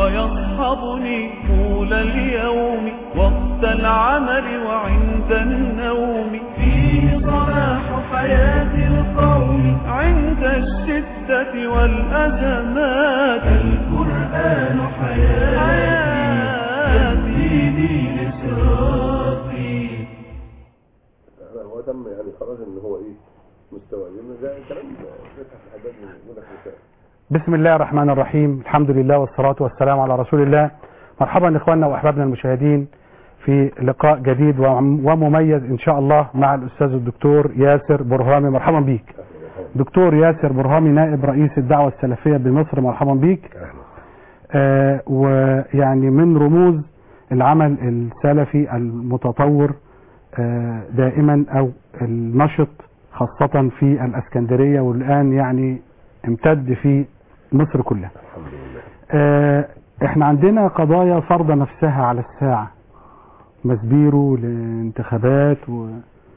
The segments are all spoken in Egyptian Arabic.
ويصحبني طول اليوم وقت العمل وعند النوم فيه صلاح حياة القوم عند الشدة والأزمات القرآن حياتي يهديني لصراطي هو تم يعني خلاص ان هو ايه مستوى لان ده كلام فتح الحداد يقول لك مثال بسم الله الرحمن الرحيم الحمد لله والصلاة والسلام على رسول الله مرحبا إخواننا وأحبابنا المشاهدين في لقاء جديد وم- ومميز إن شاء الله مع الأستاذ الدكتور ياسر برهامي مرحبا بيك دكتور ياسر برهامي نائب رئيس الدعوة السلفية بمصر مرحبا بيك اهلا آه ويعني من رموز العمل السلفي المتطور آه دائما أو النشط خاصة في الأسكندرية والآن يعني امتد في مصر كلها الحمد لله آه، احنا عندنا قضايا فرض نفسها على الساعة مسبيرو لانتخابات و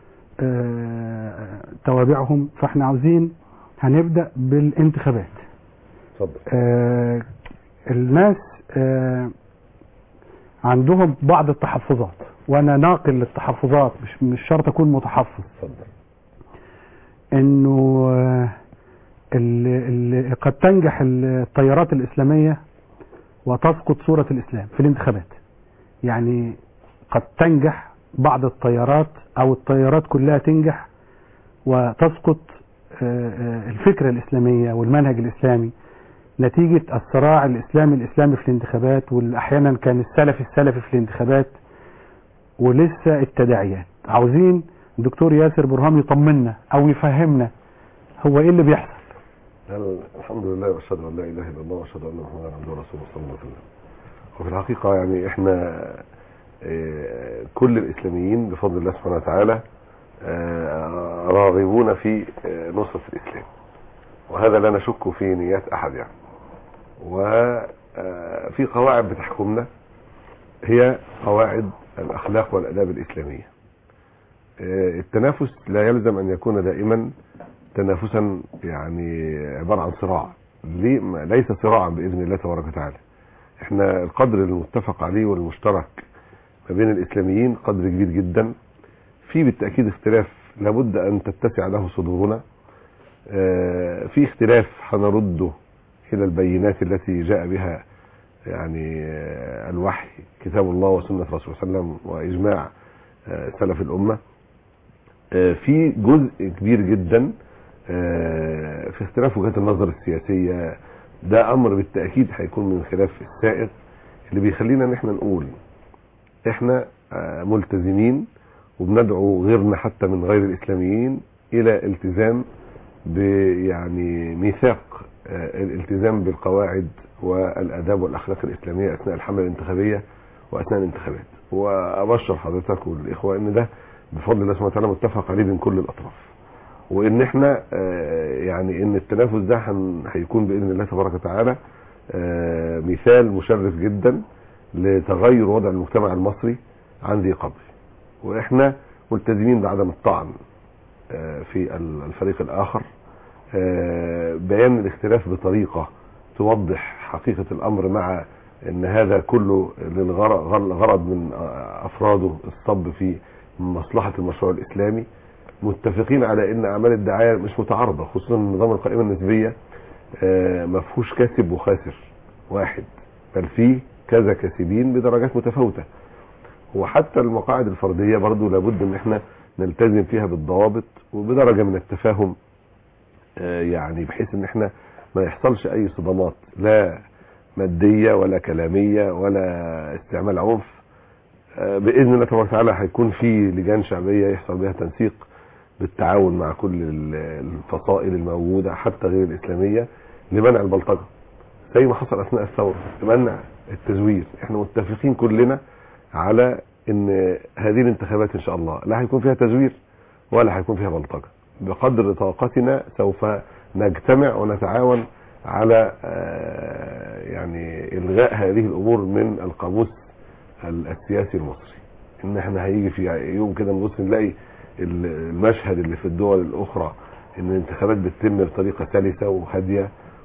آه، توابعهم فاحنا عاوزين هنبدأ بالانتخابات اتفضل آه، الناس آه، عندهم بعض التحفظات وانا ناقل للتحفظات مش مش شرط اكون متحفظ اتفضل انه آه، ال- ال- قد تنجح التيارات الاسلاميه وتسقط صوره الاسلام في الانتخابات يعني قد تنجح بعض التيارات او التيارات كلها تنجح وتسقط آه، آه، الفكره الاسلاميه والمنهج الاسلامي نتيجه الصراع الاسلامي الاسلامي في الانتخابات واحيانا كان السلفي السلفي في الانتخابات ولسه التداعيات عاوزين الدكتور ياسر برهام يطمنا او يفهمنا هو ايه اللي بيحصل هل- الحمد لله واشهد ان لا اله الا الله واشهد ان محمدا عبده ورسوله صلى الله عليه وسلم وفي الحقيقه يعني احنا آه، كل الاسلاميين بفضل الله سبحانه وتعالى آه، راغبون في آه، نصره الاسلام وهذا لا نشك في نيات احد يعني وفي قواعد بتحكمنا هي قواعد الاخلاق والاداب الاسلاميه آه، التنافس لا يلزم ان يكون دائما تنافسا يعني عبارة عن صراع ليه ما- ليس صراعا بإذن الله تبارك وتعالى احنا القدر المتفق عليه والمشترك ما بين الإسلاميين قدر كبير جدا في بالتأكيد اختلاف لابد أن تتسع له صدورنا آه، في اختلاف هنرده إلى البينات التي جاء بها يعني آه، الوحي كتاب الله وسنة رسول صلى الله عليه وسلم وإجماع آه، سلف الأمة آه، في جزء كبير جدا آه، في اختلاف وجهات النظر السياسية ده امر بالتأكيد هيكون من خلاف السائغ اللي بيخلينا ان احنا نقول احنا آه، ملتزمين وبندعو غيرنا حتى من غير الاسلاميين الى التزام يعني ميثاق آه، الالتزام بالقواعد والاداب والاخلاق الاسلاميه اثناء الحمله الانتخابيه واثناء الانتخابات وابشر حضرتك والاخوه ان ده بفضل الله سبحانه وتعالى متفق عليه بين كل الاطراف وان احنا آه، يعني ان التنافس ده هن- هيكون باذن الله تبارك وتعالى آه، مثال مشرف جدا لتغير وضع المجتمع المصري عن ذي قبل واحنا ملتزمين بعدم الطعن آه، في ال- الفريق الاخر آه، بيان الاختلاف بطريقه توضح حقيقه الامر مع ان هذا كله للغرض من آه، افراده الصب في مصلحه المشروع الاسلامي متفقين على ان اعمال الدعايه مش متعارضه خصوصا نظام القائمه النسبيه آه، ما فيهوش كاسب وخاسر واحد بل فيه كذا كاسبين بدرجات متفاوته وحتى المقاعد الفرديه برضو لابد ان احنا نلتزم فيها بالضوابط وبدرجه من التفاهم آه، يعني بحيث ان احنا ما يحصلش اي صدمات لا ماديه ولا كلاميه ولا استعمال عنف آه، باذن الله تبارك وتعالى هيكون في لجان شعبيه يحصل بها تنسيق بالتعاون مع كل ال- الفصائل الموجوده حتى غير الاسلاميه لمنع البلطجه زي ما حصل اثناء الثوره لمنع التزوير احنا متفقين كلنا على ان هذه الانتخابات ان شاء الله لا هيكون فيها تزوير ولا هيكون فيها بلطجه بقدر طاقتنا سوف نجتمع ونتعاون على آه، يعني الغاء هذه الامور من القاموس ال- السياسي المصري ان احنا هيجي في يوم كده نبص نلاقي ال- المشهد اللي في الدول الاخرى ان الانتخابات بتتم بطريقه سلسه وهاديه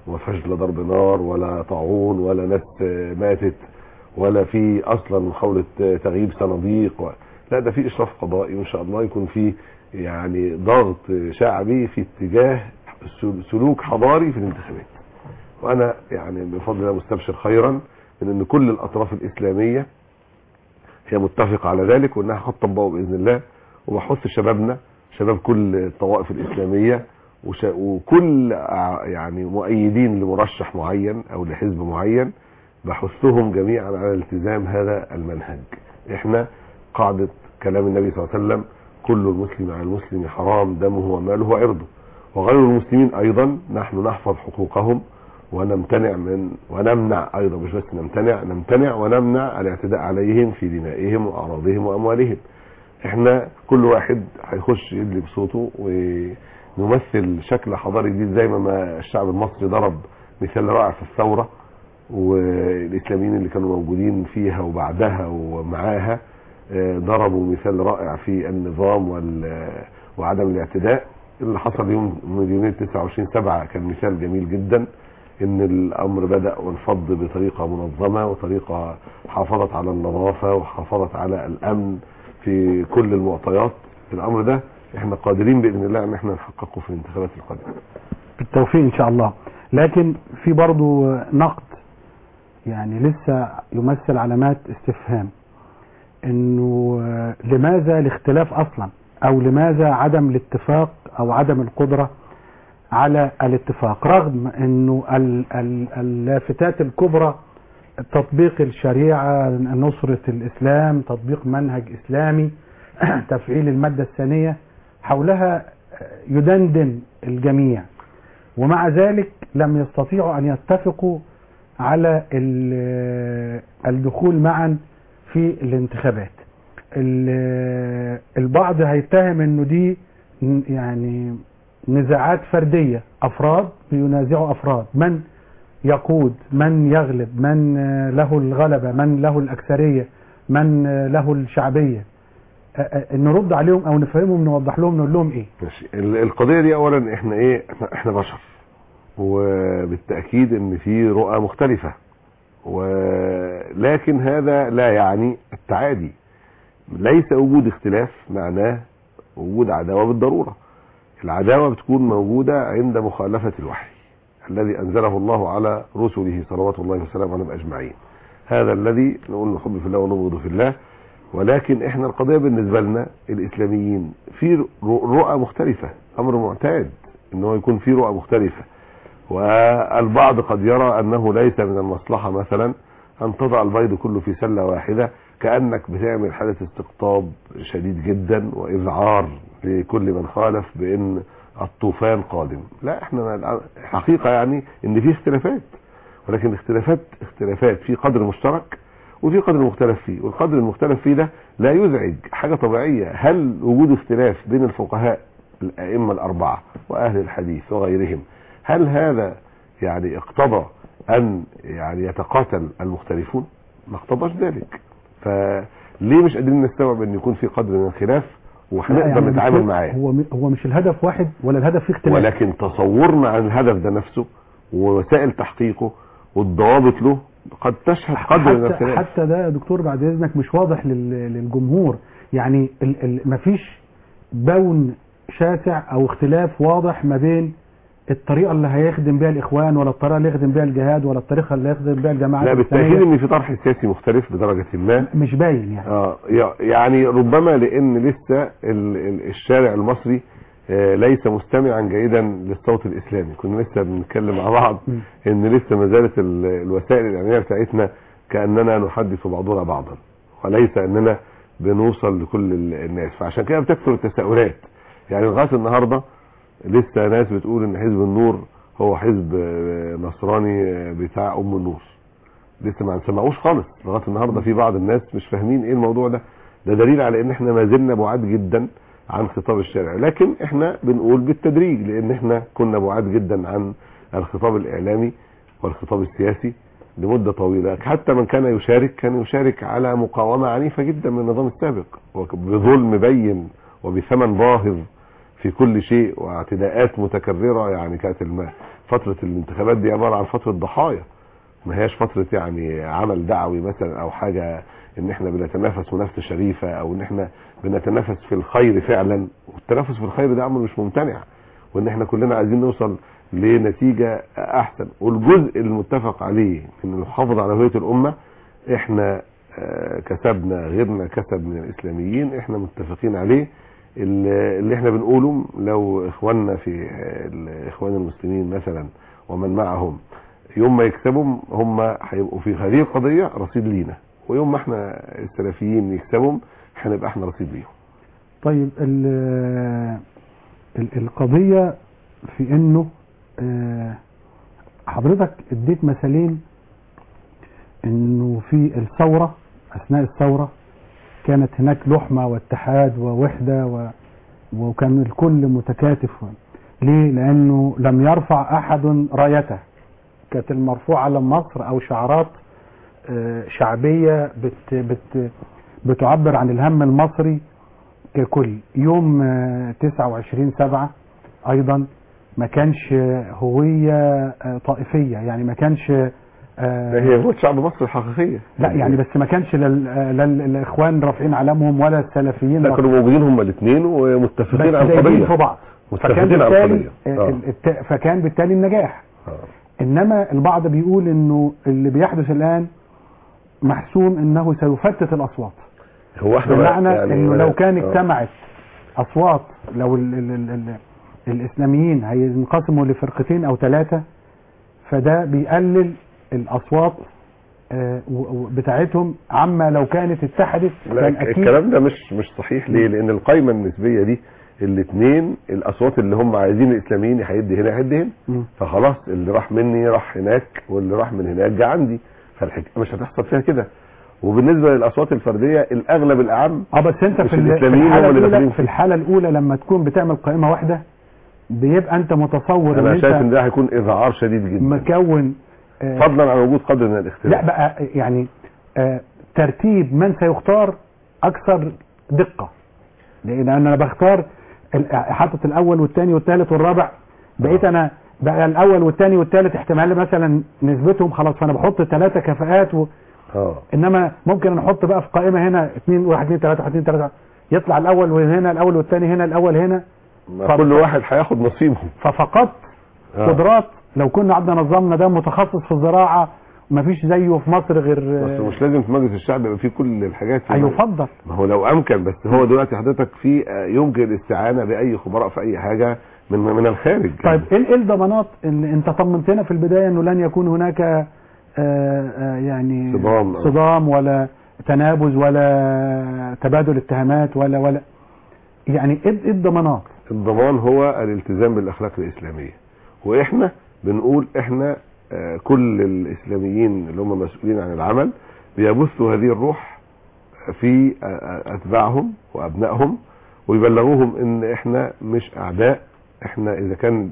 وما فيهاش لا ضرب نار ولا طاعون ولا ناس آه، ماتت ولا في اصلا محاوله آه، تغييب صناديق و... لا ده في اشراف قضائي وان شاء الله يكون في يعني ضغط شعبي في اتجاه سل- سلوك حضاري في الانتخابات وانا يعني بفضل الله مستبشر خيرا من ان كل الاطراف الاسلاميه هي متفقه على ذلك وانها هتطبقه باذن الله وبحث شبابنا شباب كل الطوائف الاسلاميه وش- وكل ع- يعني مؤيدين لمرشح معين او لحزب معين بحثهم جميعا على التزام هذا المنهج احنا قاعده كلام النبي صلى الله عليه وسلم كل المسلم على المسلم حرام دمه وماله وعرضه وغير المسلمين ايضا نحن نحفظ حقوقهم ونمتنع من ونمنع ايضا مش بس نمتنع نمتنع ونمنع الاعتداء عليهم في دمائهم واعراضهم واموالهم احنا كل واحد هيخش يدلي بصوته ونمثل شكل حضاري جديد زي ما- ما الشعب المصري ضرب مثال رائع في الثوره والاسلاميين اللي كانوا موجودين فيها وبعدها ومعاها آه، ضربوا مثال رائع في النظام وال- وعدم الاعتداء اللي حصل يوم مليونية 29 سبعة كان مثال جميل جدا ان الامر بدأ وانفض بطريقة منظمة وطريقة حافظت على النظافة وحافظت على الامن في كل المعطيات الامر ده احنا قادرين باذن الله ان احنا نحققه في الانتخابات القادمة بالتوفيق ان شاء الله لكن في برضو نقد يعني لسه يمثل علامات استفهام انه آه، لماذا الاختلاف اصلا او لماذا عدم الاتفاق او عدم القدرة على الاتفاق رغم انه ال- ال- اللافتات الكبرى تطبيق الشريعة نصرة الاسلام تطبيق منهج اسلامي تفعيل المادة الثانية حولها يدندن الجميع ومع ذلك لم يستطيعوا ان يتفقوا على ال- الدخول معا في الانتخابات ال- البعض هيتهم انه دي ن- يعني نزاعات فردية افراد بينازعوا افراد من يقود من يغلب من آه، له الغلبة من له الاكثرية من آه، له الشعبية آه، آه، نرد عليهم او نفهمهم نوضح لهم نقول لهم ايه ماشي ال- القضية دي اولا احنا ايه احنا, احنا بشر وبالتأكيد ان في رؤى مختلفة ولكن هذا لا يعني التعادي ليس وجود اختلاف معناه وجود عداوة بالضرورة العداوة بتكون موجودة عند مخالفة الوحي الذي أنزله الله على رسله صلوات الله وسلامه عليهم أجمعين هذا الذي نقول نحب في الله ونبغض في الله ولكن احنا القضية بالنسبة لنا الإسلاميين في رؤى مختلفة أمر معتاد ان هو يكون في رؤى مختلفة والبعض قد يرى أنه ليس من المصلحة مثلا أن تضع البيض كله في سلة واحدة كأنك بتعمل حالة استقطاب شديد جدا وإذعار لكل من خالف بأن الطوفان قادم لا احنا حقيقة يعني ان في اختلافات ولكن اختلافات اختلافات في قدر مشترك وفي قدر مختلف فيه والقدر المختلف فيه ده لا يزعج حاجة طبيعية هل وجود اختلاف بين الفقهاء الأئمة الأربعة وأهل الحديث وغيرهم هل هذا يعني اقتضى أن يعني يتقاتل المختلفون ما اقتضاش ذلك فليه مش قادرين نستوعب ان يكون في قدر من الخلاف لا وهنقدر يعني نتعامل مش- معاه هو م- هو مش الهدف واحد ولا الهدف فيه اختلاف ولكن تصورنا عن الهدف ده نفسه ووسائل تحقيقه والضوابط له قد تشهد قدر من حتى, الخلاف حتى ده يا دكتور بعد اذنك مش واضح لل- للجمهور يعني ال ال مفيش بون شاسع او اختلاف واضح ما بين الطريقه اللي هيخدم بيها الاخوان ولا الطريقه اللي يخدم بيها الجهاد ولا الطريقه اللي يخدم بيها الجماعات لا بالتاكيد الإسلامية. ان في طرح سياسي مختلف بدرجه ما مش باين يعني اه يع- يعني ربما لان لسه ال- ال- الشارع المصري آه، ليس مستمعا جيدا للصوت الاسلامي كنا لسه بنتكلم مع بعض م. ان لسه ما زالت ال- الوسائل الاعلاميه بتاعتنا كاننا نحدث بعضنا بعضا وليس اننا بنوصل لكل ال- الناس فعشان كده بتكثر التساؤلات يعني لغايه النهارده لسه ناس بتقول ان حزب النور هو حزب آه، نصراني آه، بتاع ام النور لسه ما سمعوش خالص لغايه النهارده في بعض الناس مش فاهمين ايه الموضوع ده ده دليل على ان احنا ما زلنا بعاد جدا عن خطاب الشارع لكن احنا بنقول بالتدريج لان احنا كنا بعاد جدا عن الخطاب الاعلامي والخطاب السياسي لمده طويله حتى من كان يشارك كان يشارك على مقاومه عنيفه جدا من النظام السابق وبظلم بين وبثمن باهظ في في كل شيء واعتداءات متكرره يعني كانت الم... فتره الانتخابات دي عباره عن فتره ضحايا ما هياش فتره يعني عمل دعوي مثلا او حاجه ان احنا بنتنافس منافسه شريفه او ان احنا بنتنافس في الخير فعلا والتنافس في الخير ده امر مش ممتنع وان احنا كلنا عايزين نوصل لنتيجه احسن والجزء المتفق عليه من المحافظه على هويه الامه احنا آه، كسبنا غيرنا كسب من الاسلاميين احنا متفقين عليه اللي اللي احنا بنقوله لو اخواننا في آه، الاخوان المسلمين مثلا ومن معهم يوم ما يكسبهم هم هيبقوا في هذه القضيه رصيد لينا ويوم ما احنا السلفيين يكسبهم هنبقى احنا رصيد ليهم طيب ال ال القضية في انه آه، حضرتك اديت مثالين انه في الثورة اثناء الثورة كانت هناك لحمة واتحاد ووحدة و وكان الكل متكاتف ليه لانه لم يرفع احد رايته كانت المرفوعة على مصر او شعارات آه، شعبية بت بت بتعبر عن الهم المصري ككل يوم آه، 29 سبعة ايضا ما كانش هوية آه، طائفية يعني ما كانش آه، ده هي هو شعب مصر الحقيقيه لا يعني بس ما كانش لل- آه، لا الاخوان رافعين علامهم ولا السلفيين لا رافعين. كانوا موجودين هم الاثنين بس ومتفقين على دايبين في القضيه بعض فكان متفقين على بالتالي القضيه آه، آه. الت- فكان بالتالي النجاح آه. انما البعض بيقول انه اللي بيحدث الان محسوم انه سيفتت الاصوات هو احنا بقى بمعنى يعني انه ولا- لو كان آه. اجتمعت اصوات لو ال ال ال ال الاسلاميين هينقسموا لفرقتين او ثلاثه فده بيقلل الاصوات آه، و- و- بتاعتهم عما لو كانت اتحدت لا كان الك- اكيد الكلام ده مش مش صحيح ليه لان القايمه النسبيه دي الاثنين الاصوات اللي هم عايزين الاسلاميين هيدي هنا هيدي هنا مم. فخلاص اللي راح مني راح هناك واللي راح من هناك جه عندي فالحكايه مش هتحصل فيها كده وبالنسبه للاصوات الفرديه الاغلب الاعم اه بس انت مش في, ال- في الإسلاميين الحاله هم اللي الاولى داخلين في فيه. الحاله الاولى لما تكون بتعمل قائمه واحده بيبقى انت متصور ان انا شايف ان انت ده هيكون اذعار شديد جدا مكون آه، فضلا عن وجود قدر من الاختلاف لا بقى يعني آه، ترتيب من سيختار اكثر دقه لان انا بختار ال- حاطط الاول والثاني والثالث والرابع بقيت آه. انا بقى الاول والثاني والثالث احتمال مثلا نسبتهم خلاص فانا بحط ثلاثه كفاءات و... اه انما ممكن انا احط بقى في قائمه هنا اثنين واحد اثنين ثلاثه واحد اثنين ثلاثه يطلع الاول وهنا الاول والثاني هنا الاول هنا ما طب- كل واحد هياخد نصيبه ففقدت آه. قدرات لو كنا عندنا نظامنا ده متخصص في الزراعه ومفيش زيه في مصر غير بس مش لازم في مجلس الشعب يبقى فيه كل الحاجات دي. هيفضل ما هو لو امكن بس هو دلوقتي حضرتك في آه، يمكن الاستعانه باي خبراء في اي حاجه من من الخارج طيب ايه ايه الضمانات ان انت طمنتنا في البدايه انه لن يكون هناك آه، آه، يعني صدام أو- صدام ولا تنابز ولا تبادل اتهامات ولا ولا يعني ايه إيه الضمانات الضمان هو الالتزام بالاخلاق الاسلاميه واحنا بنقول احنا آه، كل الاسلاميين اللي هم مسؤولين عن العمل بيبثوا هذه الروح في آه، آه، اتباعهم وابنائهم ويبلغوهم ان احنا مش اعداء احنا اذا كان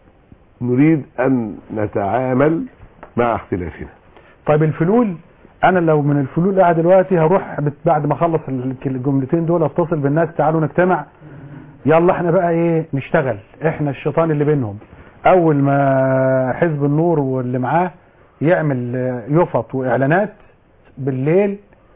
نريد ان نتعامل مع اختلافنا طيب الفلول انا لو من الفلول قاعد دلوقتي هروح بت- بعد ما اخلص ال- الجملتين دول اتصل بالناس تعالوا نجتمع يلا احنا بقى ايه نشتغل احنا الشيطان اللي بينهم اول ما حزب النور واللي معاه يعمل آه، يفط واعلانات بالليل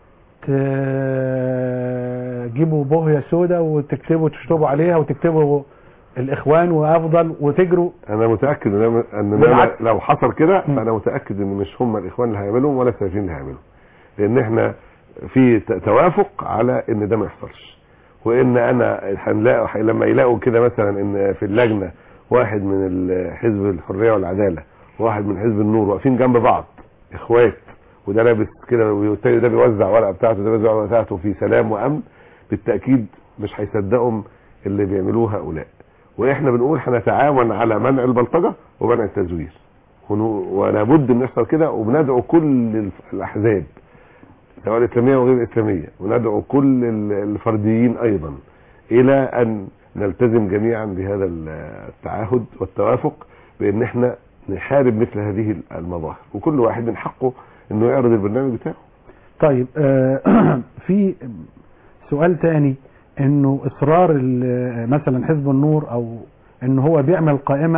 تجيبوا بوهية سودا وتكتبوا تشطبوا عليها وتكتبوا الاخوان وافضل وتجروا انا متاكد ان أنا- ان أنا بالعكس. لو حصل كده مم. فانا متاكد ان مش هم الاخوان اللي هيعملوا ولا السلفيين اللي هيعملوا لان احنا في ت- توافق على ان ده ما يحصلش وان انا هنلاقوا ح- لما يلاقوا كده مثلا ان في اللجنه واحد من ال- حزب الحريه والعداله وواحد من حزب النور واقفين جنب بعض اخوات وده لابس كده والتاني ده بيوزع ورقه بتاعته ده بيوزع ورقه بتاعته في سلام وامن بالتاكيد مش هيصدقهم اللي بيعملوه هؤلاء واحنا بنقول هنتعاون على منع البلطجه ومنع التزوير ونو- ولا بد ان يحصل كده وبندعو كل الف- الاحزاب سواء الاسلاميه وغير الاسلاميه وندعو كل ال- الفرديين ايضا الى ان نلتزم جميعا بهذا ال- التعهد والتوافق بان احنا نحارب مثل هذه المظاهر وكل واحد من حقه انه يعرض البرنامج بتاعه طيب آه، في سؤال تاني انه اصرار ال- مثلا حزب النور او ان هو بيعمل قائمة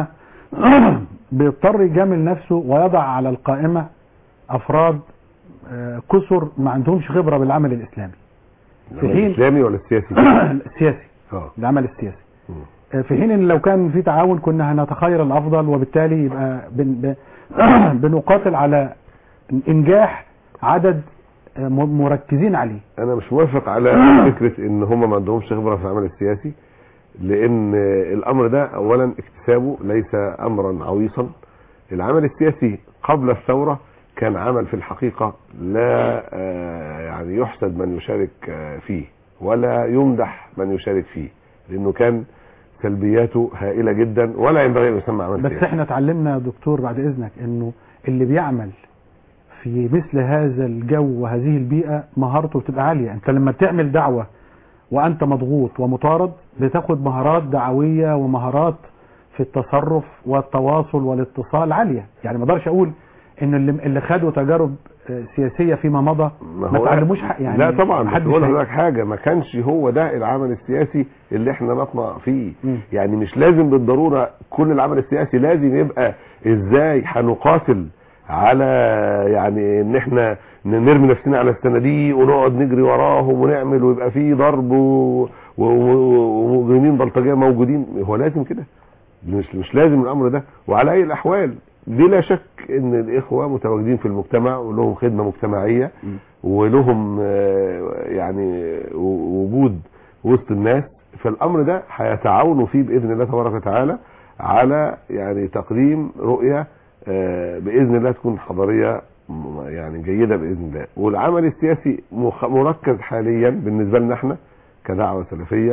بيضطر يجامل نفسه ويضع على القائمة افراد آه، كسر ما عندهمش خبرة بالعمل الاسلامي في حين- الاسلامي ولا السياسي السياسي اه العمل السياسي مم. آه، في حين ان لو كان في تعاون كنا هنتخير الافضل وبالتالي يبقى بن ب- بنقاتل على انجاح عدد آه، م- مركزين عليه انا مش موافق على فكره ان هم ما عندهمش خبره في العمل السياسي لان الامر ده اولا اكتسابه ليس امرا عويصا العمل السياسي قبل الثوره كان عمل في الحقيقه لا آه، يعني يحسد من يشارك آه، فيه ولا يمدح من يشارك فيه لانه كان سلبياته هائله جدا ولا ينبغي ان يسمى عمل بس سياسي احنا اتعلمنا يا دكتور بعد اذنك انه اللي بيعمل في مثل هذا الجو وهذه البيئة مهارته بتبقى عالية انت لما بتعمل دعوة وانت مضغوط ومطارد بتاخد مهارات دعوية ومهارات في التصرف والتواصل والاتصال عالية يعني ما اقدرش اقول ان اللي اللي خدوا تجارب آه، سياسية فيما مضى ما هو- تعلموش حق يعني لا طبعا بس محدش بقول هي- لحضرتك حاجه ما كانش هو ده العمل السياسي اللي احنا نطمع فيه مم. يعني مش لازم بالضروره كل العمل السياسي لازم يبقى ازاي هنقاتل على يعني ان احنا ن- نرمي نفسنا على الصناديق ونقعد نجري وراهم ونعمل ويبقى فيه ضرب و- و- و- ومجرمين بلطجيه موجودين هو لازم كده مش مش لازم الامر ده وعلى اي الاحوال بلا شك ان الاخوه متواجدين في المجتمع ولهم خدمه مجتمعيه ولهم آه، يعني و- وجود وسط الناس فالامر ده هيتعاونوا فيه باذن الله تبارك وتعالى على يعني تقديم رؤيه آه، باذن الله تكون حضاريه م- يعني جيده باذن الله والعمل السياسي مخ- مركز حاليا بالنسبه لنا احنا كدعوه سلفيه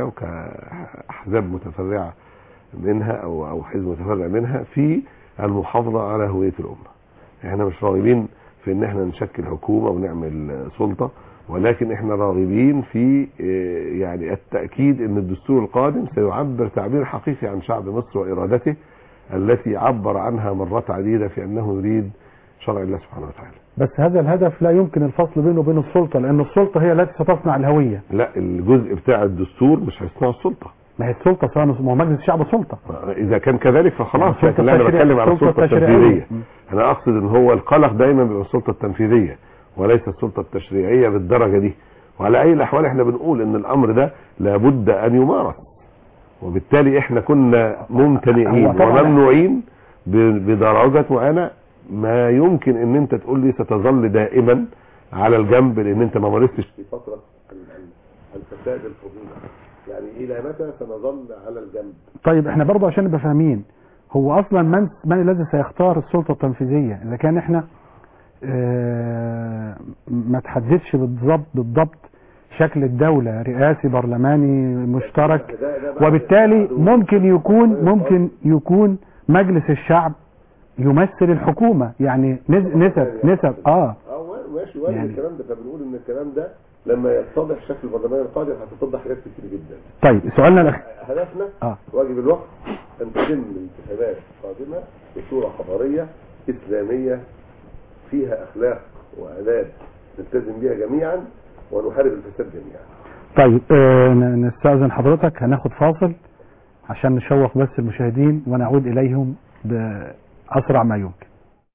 وكاحزاب متفرعه منها او او حزب متفرع منها في المحافظه على هويه الامه احنا مش راغبين في ان احنا نشكل حكومه ونعمل آه، سلطه ولكن احنا راغبين في آه، يعني التاكيد ان الدستور القادم سيعبر تعبير حقيقي عن شعب مصر وارادته التي عبر عنها مرات عديده في انه يريد شرع الله سبحانه وتعالى بس هذا الهدف لا يمكن الفصل بينه وبين السلطة لان السلطة هي التي ستصنع الهوية لا الجزء بتاع الدستور مش هيصنع السلطه ما هي السلطة سواء ما هو مجلس الشعب سلطة اذا كان كذلك فخلاص السلطة لكن لا انا التشريع- بتكلم على السلطة السلطه التشريعية. التنفيذيه م. انا اقصد ان هو القلق دايما بيبقى السلطه التنفيذيه وليس السلطه التشريعيه بالدرجه دي وعلى اي الاحوال احنا بنقول ان الامر ده لابد ان يمارس وبالتالي احنا كنا ممتنعين هو طبعاً- وممنوعين ب- بدرجه معينه ما يمكن ان انت تقول لي ستظل دائما على الجنب لان انت ما مارستش في فتره ال- ال- الفساد الفظيع يعني الى متى سنظل على الجنب طيب احنا برضه عشان نبقى فاهمين هو اصلا من من الذي سيختار السلطه التنفيذيه اذا كان احنا اه ما تحددش بالضبط بالضبط شكل الدوله رئاسي برلماني مشترك ده- ده بقى- وبالتالي ممكن يكون ممكن يكون مجلس الشعب يمثل الحكومه يعني نز- نسب نسب اه اه ماشي وارد يعني- الكلام ده فبنقول ان الكلام ده لما يتضح شكل البرلمان القادم هتتضح حاجات كتير جدا طيب سؤالنا الاخير هدفنا اه واجب الوقت ان تتم الانتخابات القادمه بصوره حضاريه اسلاميه فيها اخلاق واداب نلتزم بها جميعا ونحارب الفساد جميعا طيب آه ن- نستأذن حضرتك هناخد فاصل عشان نشوق بس المشاهدين ونعود إليهم بأسرع ما يمكن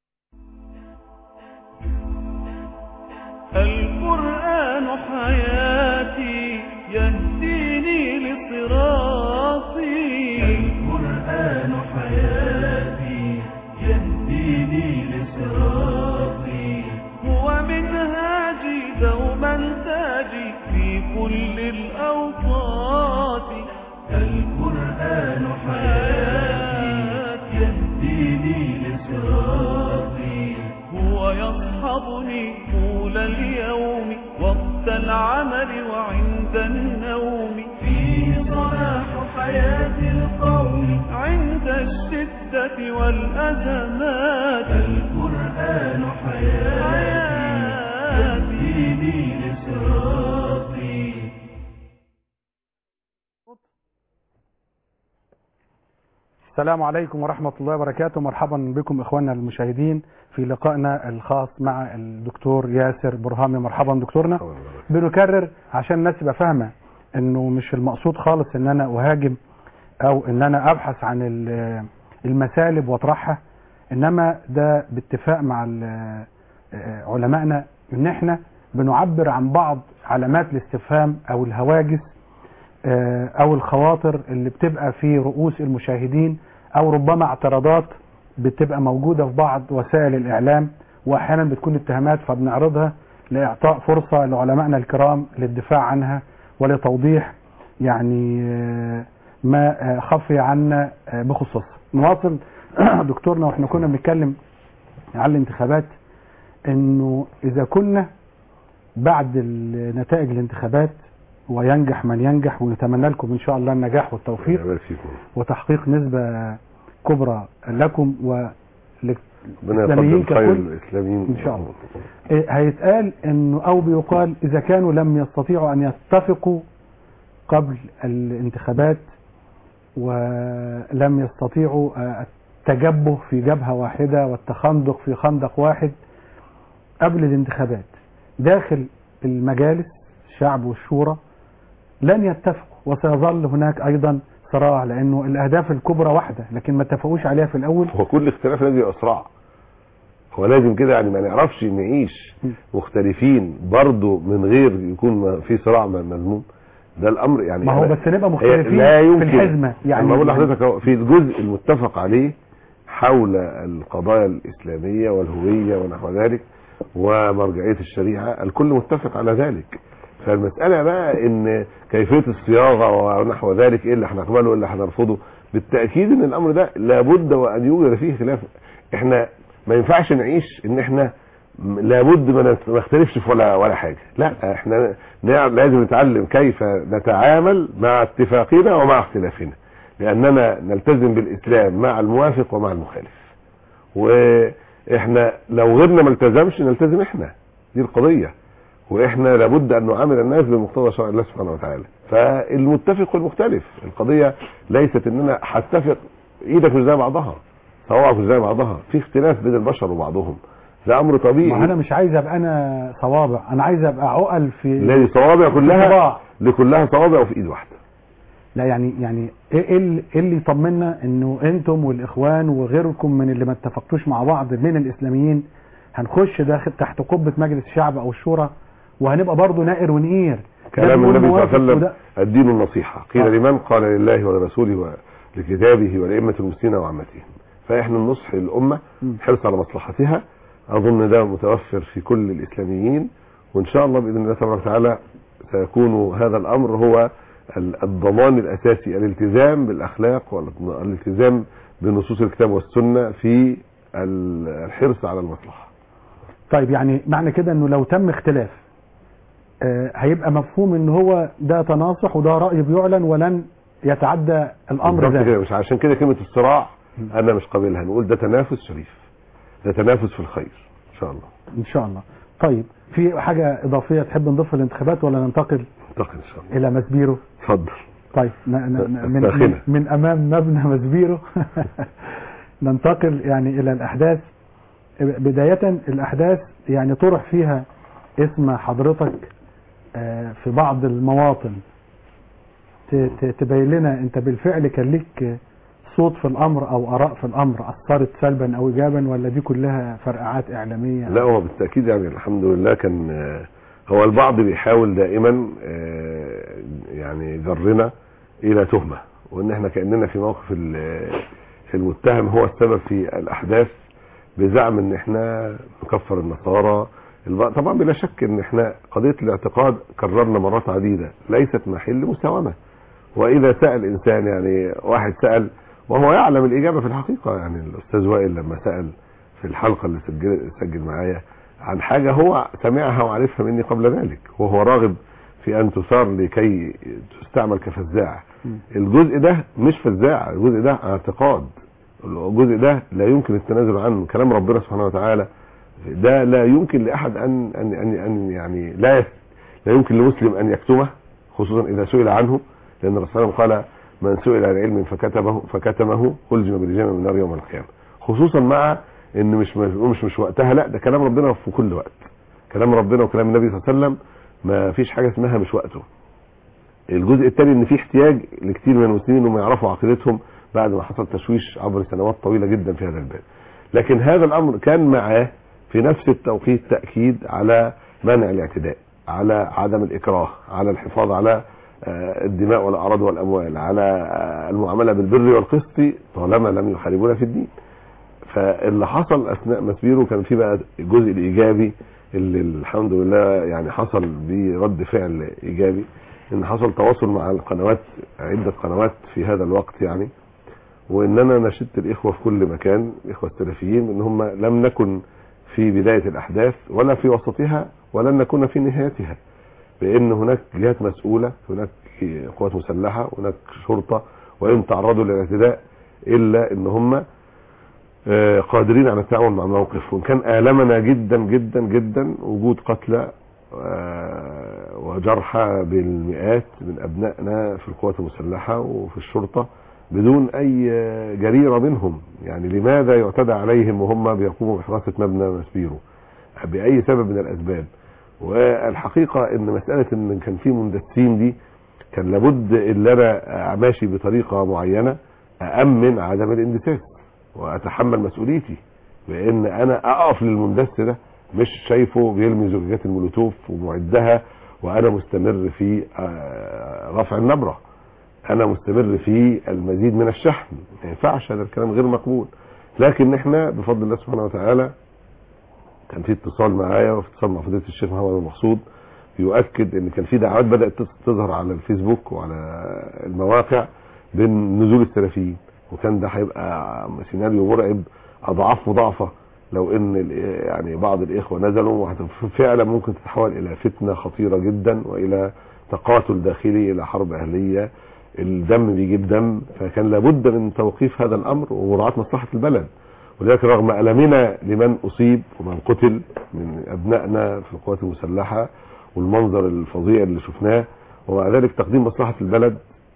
القرآن حياتي يهديني لصراطي القرآن حياتي يهديني لصراطي هو منهاجي دوما تاجي في كل الأوقات القرآن حياتي يهديني لصراطي هو يصحبني طول اليوم وقت العمل وعند النوم فيه صلاح حياة القوم عند الشدة والأزمات القرآن حياتي يهديني لصراطي السلام عليكم ورحمة الله وبركاته مرحبا بكم إخواننا المشاهدين في لقائنا الخاص مع الدكتور ياسر برهامي مرحبا دكتورنا بنكرر عشان الناس تبقى فاهمة انه مش المقصود خالص ان انا اهاجم او ان انا ابحث عن ال- المسالب واطرحها انما ده باتفاق مع ال- آه، علمائنا ان احنا بنعبر عن بعض علامات الاستفهام او الهواجس آه، او الخواطر اللي بتبقى في رؤوس المشاهدين او ربما اعتراضات بتبقى موجودة في بعض وسائل الاعلام واحيانا بتكون اتهامات فبنعرضها لاعطاء فرصة لعلمائنا الكرام للدفاع عنها ولتوضيح يعني آه، ما آه، خفي عنا آه، بخصوصها نواصل دكتورنا واحنا كنا بنتكلم على الانتخابات انه اذا كنا بعد ال- نتائج الانتخابات وينجح من ينجح ونتمنى لكم ان شاء الله النجاح والتوفيق يبارك فيكم وتحقيق نسبة كبرى لكم ربنا الإسلاميين يقدم خير ككل. الاسلاميين إن شاء الله. هيتقال انه او بيقال اذا كانوا لم يستطيعوا ان يتفقوا قبل الانتخابات ولم يستطيعوا آه، التجبه في جبهة واحدة والتخندق في خندق واحد قبل الانتخابات داخل المجالس الشعب والشورى لن يتفقوا وسيظل هناك ايضا صراع لانه الاهداف الكبرى واحده لكن ما اتفقوش عليها في الاول هو كل اختلاف لازم يبقى صراع هو لازم كده يعني ما نعرفش نعيش م. مختلفين برضه من غير يكون ما في صراع م- مذموم ده الامر يعني ما هو أنا- بس نبقى هي مختلفين لا في يمكن الحزمه يعني ما بقول لحضرتك أهو، في الجزء المتفق عليه حول القضايا الإسلامية والهوية ونحو ذلك ومرجعية الشريعة الكل متفق على ذلك فالمسألة بقى ان كيفية الصياغة ونحو ذلك ايه اللي هنقبله وايه اللي هنرفضه بالتأكيد ان الامر ده لابد وان يوجد فيه خلاف احنا ما ينفعش نعيش ان احنا م- لابد ما نت- ما نختلفش في ولا ولا حاجة لا احنا نع- لازم نتعلم كيف نتعامل مع اتفاقنا ومع اختلافنا لاننا نلتزم بالاسلام مع الموافق ومع المخالف واحنا لو غيرنا ما التزمش نلتزم احنا دي القضية واحنا لابد ان نعامل الناس بمقتضى شرع الله سبحانه وتعالى فالمتفق والمختلف القضية ليست ان انا هتفق ايدك مش زي بعضها صوابعك مش زي بعضها في اختلاف بين البشر وبعضهم ده امر طبيعي ما انا مش عايز ابقى انا صوابع انا عايز ابقى عقل في الذي صوابع كلها صباع. لكلها صوابع وفي ايد واحده لا يعني يعني ايه إيه اللي, إيه اللي يطمنا انه انتم والاخوان وغيركم من اللي ما اتفقتوش مع بعض من الاسلاميين هنخش داخل تحت قبة مجلس الشعب او الشورى وهنبقى برضه نائر ونقير ده كلام بيقول النبي صلى الله عليه موافق وسلم وده- الدين النصيحة قيل آه. لمن قال لله ولرسوله ولكتابه ولأئمة المسلمين وعامتهم فإحنا النصح للأمة مم. حرص على مصلحتها أظن ده متوفر في كل الإسلاميين وإن شاء الله بإذن الله تبارك وتعالى سيكون هذا الأمر هو ال- الضمان الأساسي الالتزام بالأخلاق والالتزام بنصوص الكتاب والسنة في ال- الحرص على المصلحة طيب يعني معنى كده انه لو تم اختلاف آه هيبقى مفهوم ان هو ده تناصح وده رأي بيعلن ولن يتعدى الامر بالظبط كده ذلك مش عشان كده كلمة الصراع أنا مش قابلها نقول ده تنافس شريف ده تنافس في الخير إن شاء الله ان شاء الله طيب في حاجة اضافية تحب نضيفها للانتخابات ولا ننتقل أعتقد إن شاء الله الى مسبيرو اتفضل طيب ن- ن- من, الساخنة. من, من امام مبنى مسبيرو ننتقل يعني الى الاحداث بداية الاحداث يعني طرح فيها اسم حضرتك آه، في بعض المواطن ت- ت- تبين لنا انت بالفعل كان ليك صوت في الامر او اراء في الامر اثرت سلبا او ايجابا ولا دي كلها فرقعات اعلاميه لا هو بالتأكيد يعني الحمد لله كان آه، هو البعض بيحاول دائما آه، يعني جرنا إلى تهمة وإن إحنا كأننا في موقف ال- المتهم هو السبب في الأحداث بزعم إن إحنا نكفر النصارى الب- طبعا بلا شك إن إحنا قضية الاعتقاد كررنا مرات عديدة ليست محل مساومة وإذا سأل إنسان يعني واحد سأل وهو يعلم الإجابة في الحقيقة يعني الأستاذ وائل لما سأل في الحلقة اللي سجل, سجل معايا عن حاجة هو سمعها وعرفها مني قبل ذلك وهو راغب في أن تثار لكي تستعمل كفزاعة الجزء ده مش فزاعة الجزء ده اعتقاد الجزء ده لا يمكن التنازل عنه كلام ربنا سبحانه وتعالى ده لا يمكن لأحد أن أن أن, أن يعني لا يس- لا يمكن لمسلم أن يكتمه خصوصا إذا سئل عنه لأن الرسول صلى الله عليه وسلم قال من سئل عن علم فكتبه فكتمه ألزم بلجام من نار يوم القيامة خصوصا مع ان مش مش مش وقتها لا ده كلام ربنا في كل وقت كلام ربنا وكلام النبي صلى الله عليه وسلم ما فيش حاجة اسمها مش وقته الجزء الثاني ان في احتياج لكثير من المسلمين انهم يعرفوا عقيدتهم بعد ما حصل تشويش عبر سنوات طويله جدا في هذا الباب لكن هذا الامر كان معاه في نفس التوقيت تاكيد على منع الاعتداء على عدم الاكراه على الحفاظ على آه، الدماء والاعراض والاموال على آه، المعامله بالبر والقسط طالما لم يحاربونا في الدين فاللي حصل اثناء مسبيرو كان في بقى الجزء الايجابي اللي الحمد لله يعني حصل برد فعل ايجابي ان حصل تواصل مع القنوات عده قنوات في هذا الوقت يعني وان انا نشدت الاخوه في كل مكان الاخوه السلفيين ان هم لم نكن في بدايه الاحداث ولا في وسطها ولن نكون في نهايتها بان هناك جهات مسؤوله هناك قوات مسلحه هناك شرطه وان تعرضوا للاعتداء الا ان هم آه، قادرين على التعامل مع الموقف وان كان آلمنا جدا جدا جدا وجود قتلى آه، وجرحى بالمئات من أبنائنا في القوات المسلحة وفي الشرطة بدون أي آه، جريرة منهم يعني لماذا يعتدى عليهم وهم بيقوموا بحراسة مبنى مسبيرو بأي سبب من الأسباب والحقيقة ان مسألة ان كان في مندسين دي كان لابد ان انا ماشي بطريقة معينة أأمن عدم الاندساس واتحمل مسؤوليتي بان انا اقف للمندس ده مش شايفه بيرمي زجاجات المولوتوف ومعدها وانا مستمر في آه، رفع النبره انا مستمر في المزيد من الشحن ما ينفعش هذا الكلام غير مقبول لكن احنا بفضل الله سبحانه وتعالى كان في اتصال معايا وفي اتصال مع فضيله الشيخ محمد المقصود يؤكد ان كان في دعوات بدات تظهر على الفيسبوك وعلى المواقع بين نزول السلفيين وكان ده هيبقى سيناريو مرعب اضعاف مضاعفه لو ان ال- يعني بعض الاخوه نزلوا فعلا ممكن تتحول الى فتنه خطيره جدا والى تقاتل داخلي الى حرب اهليه الدم بيجيب دم فكان لابد من توقيف هذا الامر ومراعاه مصلحه البلد ولذلك رغم المنا لمن اصيب ومن قتل من ابنائنا في القوات المسلحه والمنظر الفظيع اللي شفناه ومع ذلك تقديم مصلحه البلد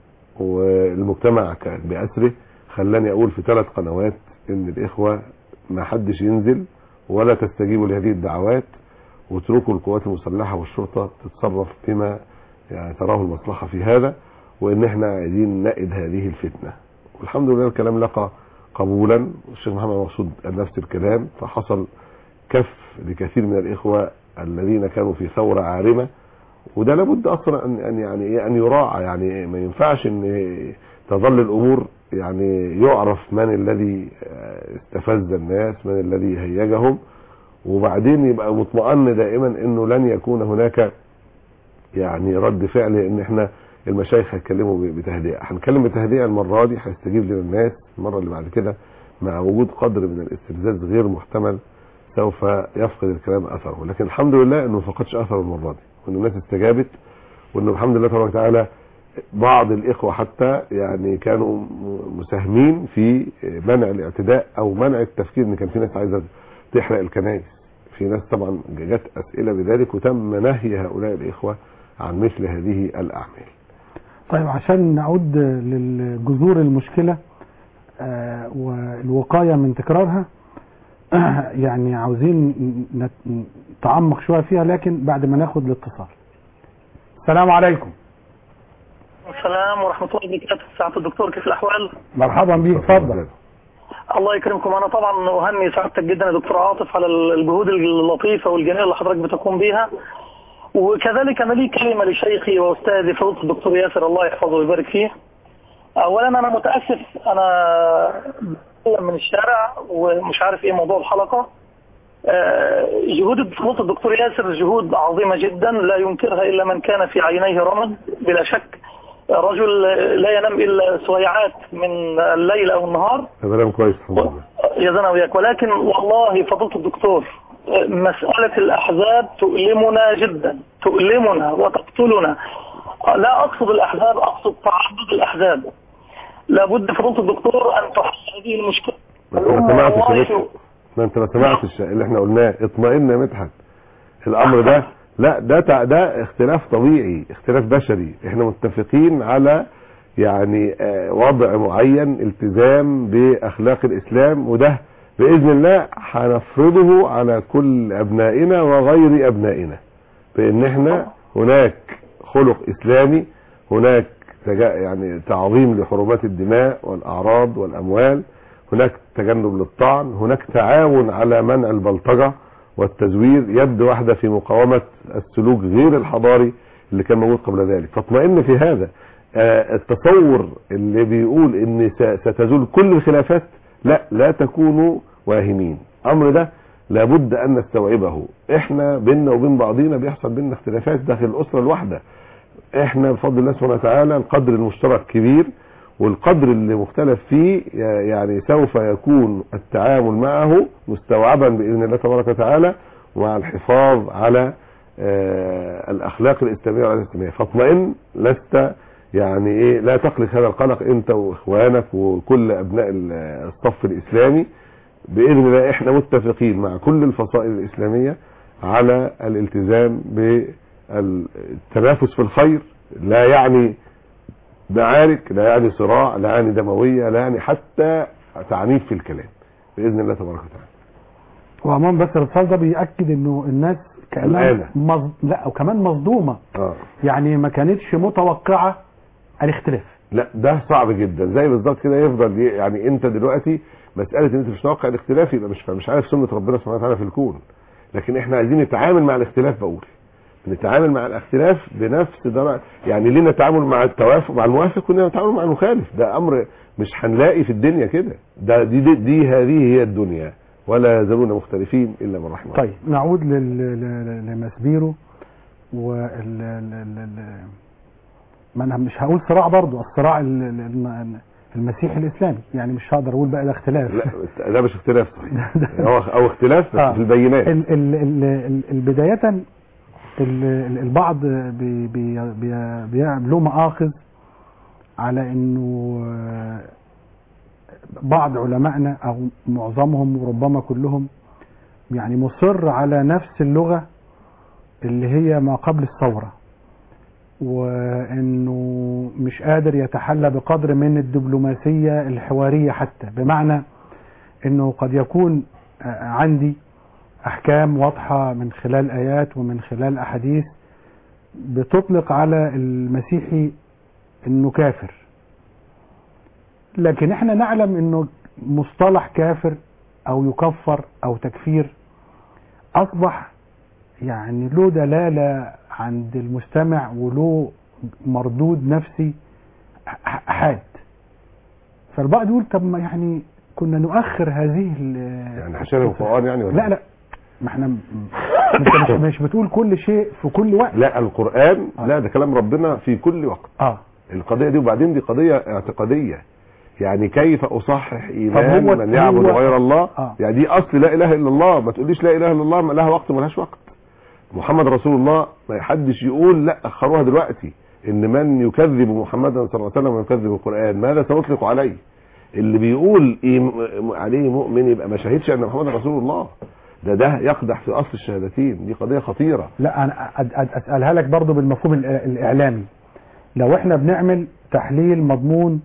والمجتمع كان باسره خلاني اقول في ثلاث قنوات ان الاخوه ما حدش ينزل ولا تستجيبوا لهذه الدعوات واتركوا القوات المسلحه والشرطه تتصرف بما يعني تراه المصلحه في هذا وان احنا عايزين نقد هذه الفتنه والحمد لله الكلام لقى قبولا الشيخ محمد مقصود قال نفس الكلام فحصل كف لكثير من الاخوه الذين كانوا في ثوره عارمه وده لابد اصلا ان ان يعني إيه ان يراعى يعني ما ينفعش ان تظل الامور يعني يعرف من الذي آه، استفز الناس من الذي هيجهم وبعدين يبقى مطمئن دائما انه لن يكون هناك يعني رد فعل ان احنا المشايخ هيتكلموا ب- بتهدئه هنتكلم بتهدئه المره دي هيستجيب لنا الناس المره اللي بعد كده مع وجود قدر من الاستفزاز غير محتمل سوف يفقد الكلام اثره لكن الحمد لله انه ما فقدش اثره المره دي وان الناس استجابت وانه الحمد لله تبارك وتعالى بعض الاخوه حتى يعني كانوا م- مساهمين في منع الاعتداء او منع التفكير ان كان في ناس عايزه تحرق الكنائس في ناس طبعا جت اسئله بذلك وتم نهي هؤلاء الاخوه عن مثل هذه الاعمال طيب عشان نعود للجذور المشكلة آه، والوقاية من تكرارها يعني عاوزين نت- نتعمق شوية فيها لكن بعد ما ناخد الاتصال السلام عليكم السلام ورحمة الله وبركاته سعادة الدكتور كيف الأحوال؟ مرحبا بيك اتفضل الله يكرمكم أنا طبعا أهني سعادتك جدا يا دكتور عاطف على الجهود اللطيفة والجميلة اللي حضرتك بتقوم بيها وكذلك أنا لي كلمة لشيخي وأستاذي فضيلة الدكتور ياسر الله يحفظه ويبارك فيه أولا أنا متأسف أنا بتكلم من الشارع ومش عارف إيه موضوع الحلقة آه، جهود فضيلة الدكتور ياسر جهود عظيمة جدا لا ينكرها إلا من كان في عينيه رمد بلا شك رجل لا ينام إلا سويعات من الليل أو النهار هذا كلام كويس الحمد لله يزن وياك ولكن والله فضيلة الدكتور مسألة الأحزاب تؤلمنا جدا تؤلمنا وتقتلنا لا أقصد الأحزاب أقصد تعدد الأحزاب لابد فضيلة الدكتور أن تحل هذه المشكلة ما انت ما سمعتش يا والله مدحت ما انت ما سمعتش اللي احنا قلناه اطمئن يا مدحت الامر ده لا ده تع- ده اختلاف طبيعي اختلاف بشري احنا متفقين على يعني آه، وضع معين التزام باخلاق الاسلام وده باذن الله هنفرضه على كل ابنائنا وغير ابنائنا بان احنا هناك خلق اسلامي هناك تجا- يعني تعظيم لحرمات الدماء والاعراض والاموال هناك تجنب للطعن هناك تعاون على منع البلطجه والتزوير يد واحده في مقاومه السلوك غير الحضاري اللي كان موجود قبل ذلك فاطمئن في هذا آه، التصور اللي بيقول ان س- ستزول كل الخلافات لا لا تكونوا واهمين الامر ده لابد ان نستوعبه احنا بيننا وبين بعضينا بيحصل بيننا اختلافات داخل الاسره الواحده احنا بفضل الله سبحانه وتعالى القدر المشترك كبير والقدر اللي مختلف فيه ي- يعني سوف يكون التعامل معه مستوعبا باذن الله تبارك وتعالى مع الحفاظ على آه، الاخلاق الاسلاميه والعادات الاسلاميه فاطمئن لست يعني ايه لا تقلق هذا القلق انت واخوانك وكل ابناء ال- الصف الاسلامي باذن الله احنا متفقين مع كل الفصائل الاسلاميه على الالتزام بالتنافس في الخير لا يعني معارك لا يعني صراع لا يعني دمويه لا يعني حتى تعنيف في الكلام باذن الله تبارك وتعالى وعموما بس الاتصال ده بيأكد انه الناس كانها قلقانة. مص... لا وكمان مصدومه اه يعني ما كانتش متوقعه الاختلاف لا ده صعب جدا زي بالظبط كده يفضل ي- يعني انت دلوقتي مساله ان انت مش متوقع الاختلاف يبقى مش مش عارف سنه ربنا سبحانه وتعالى في الكون لكن احنا عايزين نتعامل مع الاختلاف بقول نتعامل مع الاختلاف بنفس درجه يعني لينا تعامل مع التوافق مع الموافق ولينا تعامل مع المخالف ده امر مش هنلاقي في الدنيا كده ده دي, دي, دي هذه هي الدنيا ولا يزالون مختلفين الا من رحم الله طيب نعود لل... ل- لمسبيرو وال ال- ال- ال- ما انا مش هقول صراع برضو الصراع ال- ال- الم- المسيحي الاسلامي يعني مش هقدر اقول بقى ده اختلاف لا ده مش اختلاف صحيح هو او اختلاف بس آه. في البينات ال ال ال ال البداية ال- ال- البعض بي بي بي بيعملوا مآخذ على انه آه، بعض علمائنا او معظمهم وربما كلهم يعني مصر على نفس اللغة اللي هي ما قبل الثورة وانه مش قادر يتحلى بقدر من الدبلوماسية الحوارية حتى بمعنى انه قد يكون آه، عندي احكام واضحه من خلال ايات ومن خلال احاديث بتطلق على المسيحي انه كافر لكن احنا نعلم انه مصطلح كافر او يكفر او تكفير اصبح يعني له دلاله عند المستمع وله مردود نفسي ح- حاد فالبعض يقول طب ما يعني كنا نؤخر هذه ال- يعني حشر القران يعني ولا لا لا ما احنا م- انت مش, مش بتقول كل شيء في كل وقت لا القرآن آه. لا ده كلام ربنا في كل وقت اه القضية دي وبعدين دي قضية اعتقادية يعني كيف اصحح ايمان هو- من يعبد هو- غير الله آه. يعني دي اصل لا اله الا الله ما تقوليش لا اله الا الله ما لها وقت ما لهاش وقت محمد رسول الله ما حدش يقول لا اخروها دلوقتي ان من يكذب محمدا صلى الله عليه وسلم ويكذب القران ماذا سنطلق عليه اللي بيقول إيه م- عليه مؤمن يبقى ما شهدش ان محمد رسول الله ده ده يقدح في اصل الشهادتين دي قضيه خطيره لا انا أد- أد- اسالها لك برضو بالمفهوم الإ- الاعلامي لو احنا بنعمل تحليل مضمون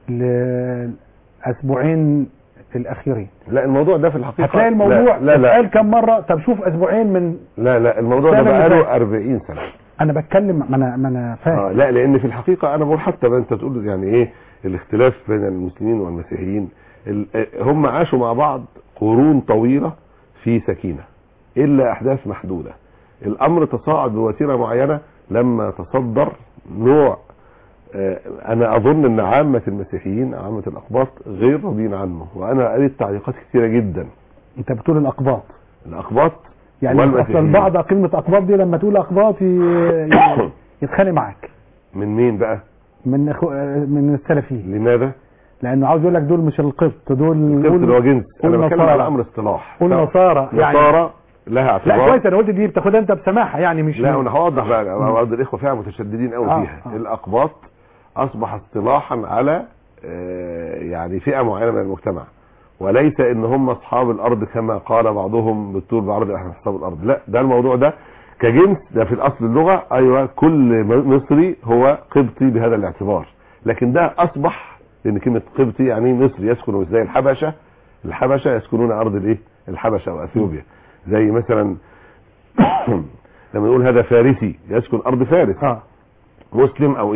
لاسبوعين الاخيرين لا الموضوع ده في الحقيقه هتلاقي الموضوع لا لا لا, اتقال كم مره طب شوف اسبوعين من لا, لا الموضوع ده السنة اللي بقاله فاتت. 40 سنه انا بتكلم ما انا ما انا آه فاهم لا لان في الحقيقه انا بقول حتى ما انت تقول يعني ايه الاختلاف بين المسلمين والمسيحيين ال- آه، هم عاشوا مع بعض قرون طويله في سكينه الا احداث محدوده الامر تصاعد بوتيره معينه لما تصدر نوع آه، انا اظن ان عامه المسيحيين عامه الاقباط غير راضين عنه وانا قريت تعليقات كثيره جدا انت بتقول الاقباط الاقباط يعني اصلا والمسيحيين. بعض كلمه اقباط دي لما تقول اقباط ي- ي- يتخانق معاك من مين بقى من أخو... من السلفيين لماذا لانه عاوز يقول لك دول مش القبط دول القبط اللي هو جنس انا قول بتكلم نصارى. على امر اصطلاح قول نصارى يعني نصارى لها لا اعتبار كويس انا قلت دي بتاخدها انت بسماحه يعني مش لا انا هوضح بقى بعض الاخوه فيها متشددين قوي آه، فيها آه. الاقباط اصبح اصطلاحا على آه، يعني فئه معينه من المجتمع وليس ان هم اصحاب الارض كما قال بعضهم بالطول بعرض احنا اصحاب الارض لا ده الموضوع ده كجنس ده في الاصل اللغه ايوه كل م- مصري هو قبطي بهذا الاعتبار لكن ده اصبح لان كلمه قبطي يعني مصري يسكن مش زي الحبشه الحبشه يسكنون ارض الايه الحبشه واثيوبيا زي مثلا لما نقول هذا فارسي يسكن ارض فارس اه مسلم او ايه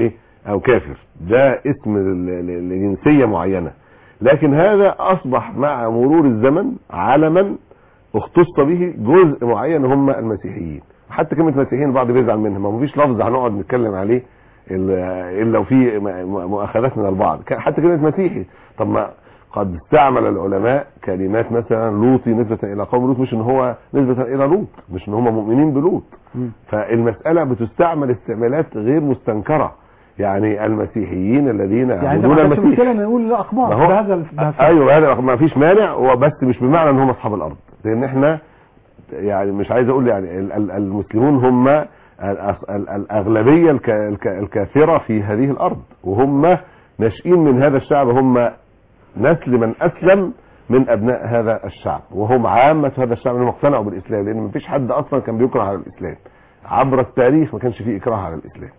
او كافر ده اسم ل- ل- لجنسيه معينه لكن هذا اصبح مع مرور الزمن علما اختص به جزء معين هم المسيحيين حتى كلمه مسيحيين البعض بيزعل منها ما فيش لفظ هنقعد نتكلم عليه الا إلا لو في م- م- مؤاخذات من البعض ك- حتى كلمه مسيحي طب ما قد استعمل العلماء كلمات مثلا لوطي نسبة إلى قوم لوط مش إن هو نسبة إلى لوط مش إن هم مؤمنين بلوط مم. فالمسألة بتستعمل استعمالات غير مستنكرة يعني المسيحيين الذين يعني يعبدون ما كانش المسيح مشكله ان نقول لا اقباط ما هو- بهذا ال- بهذا ايوه هذا ما فيش مانع وبس مش بمعنى ان هم اصحاب الارض لان احنا يعني مش عايز اقول يعني ال- ال- المسلمون هم ال- ال- الاغلبيه الك- الك- الكافره في هذه الارض وهم ناشئين من هذا الشعب هم نسل من اسلم من ابناء هذا الشعب وهم عامه هذا الشعب انهم اقتنعوا بالاسلام لان مفيش حد اصلا كان بيكره على الاسلام عبر التاريخ ما كانش فيه اكراه على الاسلام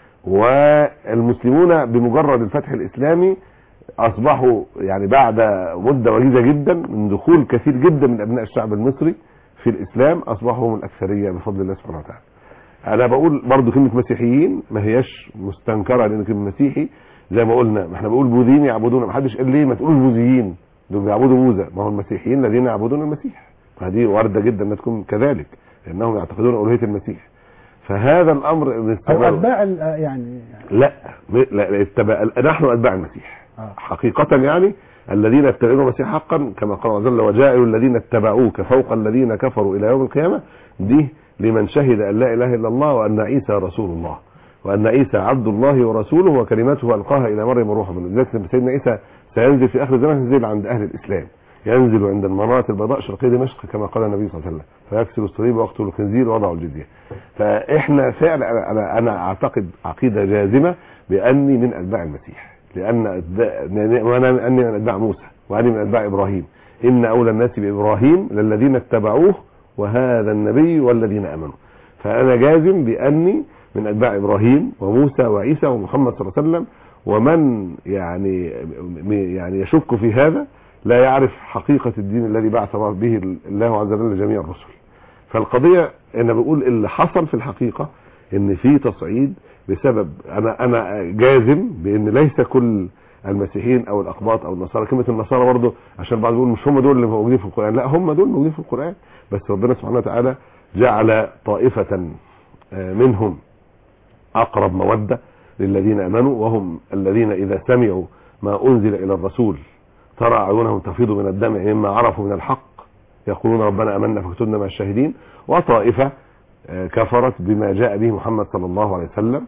والمسلمون بمجرد الفتح الاسلامي اصبحوا يعني بعد مده وجيزه جدا من دخول كثير جدا من ابناء الشعب المصري في الاسلام اصبحوا هم الاكثريه بفضل الله سبحانه وتعالى. انا بقول برضو كلمه مسيحيين ما هياش مستنكره لان كلمه مسيحي زي ما قلنا ما احنا بنقول بوذيين يعبدون ما حدش قال ليه ما تقولوا بوذيين دول بيعبدوا بوذا ما هو المسيحيين الذين يعبدون المسيح فهذه وارده جدا انها تكون كذلك لانهم يعتقدون الوهيه المسيح فهذا الامر او استمر- اتباع ال- يعني لا م- لا لا، اتبع نحن اتباع المسيح آه. حقيقة يعني الذين اتبعون المسيح حقا كما قال الله عز وجل وجاءوا الذين اتبعوك فوق الذين كفروا الى يوم القيامة دي لمن شهد ان لا اله الا الله وان عيسى رسول الله وان عيسى عبد الله ورسوله وكلمته القاها الى مريم روحا منه لذلك سيدنا عيسى سينزل في اخر الزمان ينزل عند اهل الاسلام ينزل عند المناطق البيضاء شرقي دمشق كما قال النبي صلى الله عليه وسلم فيكسر الصليب ويقتل الخنزير ويضع الجزيه فاحنا فعلا أنا- انا انا اعتقد عقيده جازمه باني من اتباع المسيح لان أتباع- وانا اني من اتباع موسى واني من اتباع ابراهيم ان اولى الناس بابراهيم للذين اتبعوه وهذا النبي والذين امنوا فانا جازم باني من اتباع ابراهيم وموسى وعيسى ومحمد صلى الله عليه وسلم ومن يعني يعني يشك في هذا لا يعرف حقيقة الدين الذي بعث الله به الله عز وجل جميع الرسل فالقضية انا بقول اللي حصل في الحقيقة ان في تصعيد بسبب انا انا جازم بان ليس كل المسيحيين او الاقباط او النصارى كلمة النصارى برضه عشان بعض يقول مش هم دول اللي موجودين في القرآن لا هم دول موجودين في القرآن بس ربنا سبحانه وتعالى جعل طائفة آه، منهم اقرب مودة للذين امنوا وهم الذين اذا سمعوا ما انزل الى الرسول ترى اعينهم تفيض من الدمع مما عرفوا من الحق يقولون ربنا امنا فاكتبنا مع الشاهدين وطائفه آه، كفرت بما جاء به محمد صلى الله عليه وسلم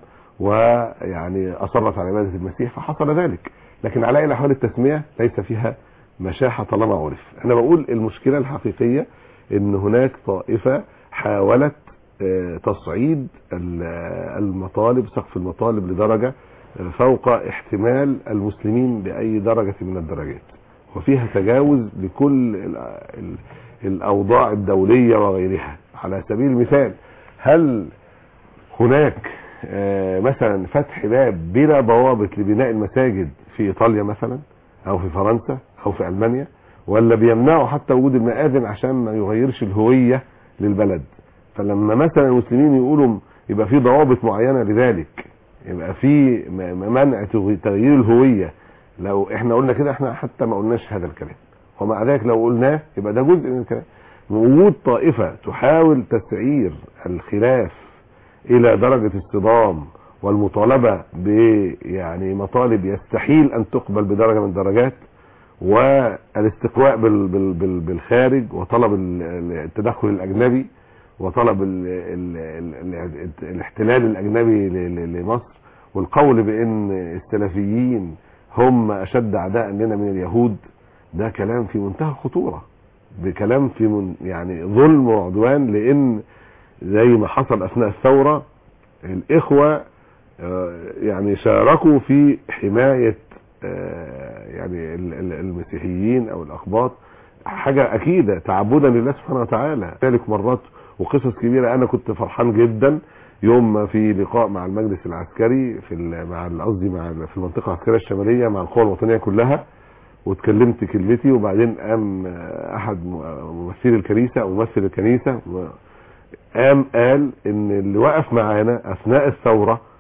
ويعني اصرت على عباده المسيح فحصل ذلك لكن على اي الاحوال التسميه ليس فيها مشاحه طالما عرف انا بقول المشكله الحقيقيه ان هناك طائفه حاولت آه، تصعيد ال- آه، المطالب سقف المطالب لدرجه آه، فوق احتمال المسلمين باي درجه من الدرجات وفيها تجاوز لكل ال- ال- الاوضاع الدوليه وغيرها على سبيل المثال هل هناك آه، مثلا فتح باب بلا ضوابط لبناء المساجد في ايطاليا مثلا او في فرنسا او في المانيا ولا بيمنعوا حتى وجود المآذن عشان ما يغيرش الهويه للبلد فلما مثلا المسلمين يقولوا يبقى في ضوابط معينه لذلك يبقى في م- م- منع تغي- تغيير الهويه لو احنا قلنا كده احنا حتى ما قلناش هذا الكلام ومع ذلك لو قلناه يبقى ده جزء من الكلام وجود طائفه تحاول تسعير الخلاف الى درجه الصدام والمطالبه ب يعني مطالب يستحيل ان تقبل بدرجه من الدرجات والاستقواء بال بال بال بالخارج وطلب ال- ال- التدخل الاجنبي وطلب ال ال ال ال الاحتلال الاجنبي ل- ل- لمصر والقول بان السلفيين هم اشد اعداء لنا من اليهود ده كلام في منتهى الخطوره بكلام في من يعني ظلم وعدوان لان زي ما حصل اثناء الثوره الاخوه آه، يعني شاركوا في حمايه آه، يعني ال- ال- المسيحيين او الاقباط حاجه اكيده تعبدا لله سبحانه وتعالى ذلك مرات وقصص كبيره انا كنت فرحان جدا يوم ما في لقاء مع المجلس العسكري في ال- مع ال- قصدي مع ال- في المنطقه العسكريه الشماليه مع القوى الوطنيه كلها واتكلمت كلمتي وبعدين قام آه، احد م- ممثلي الكنيسه او ممثل الكنيسه و- قام قال ان اللي وقف معانا اثناء الثوره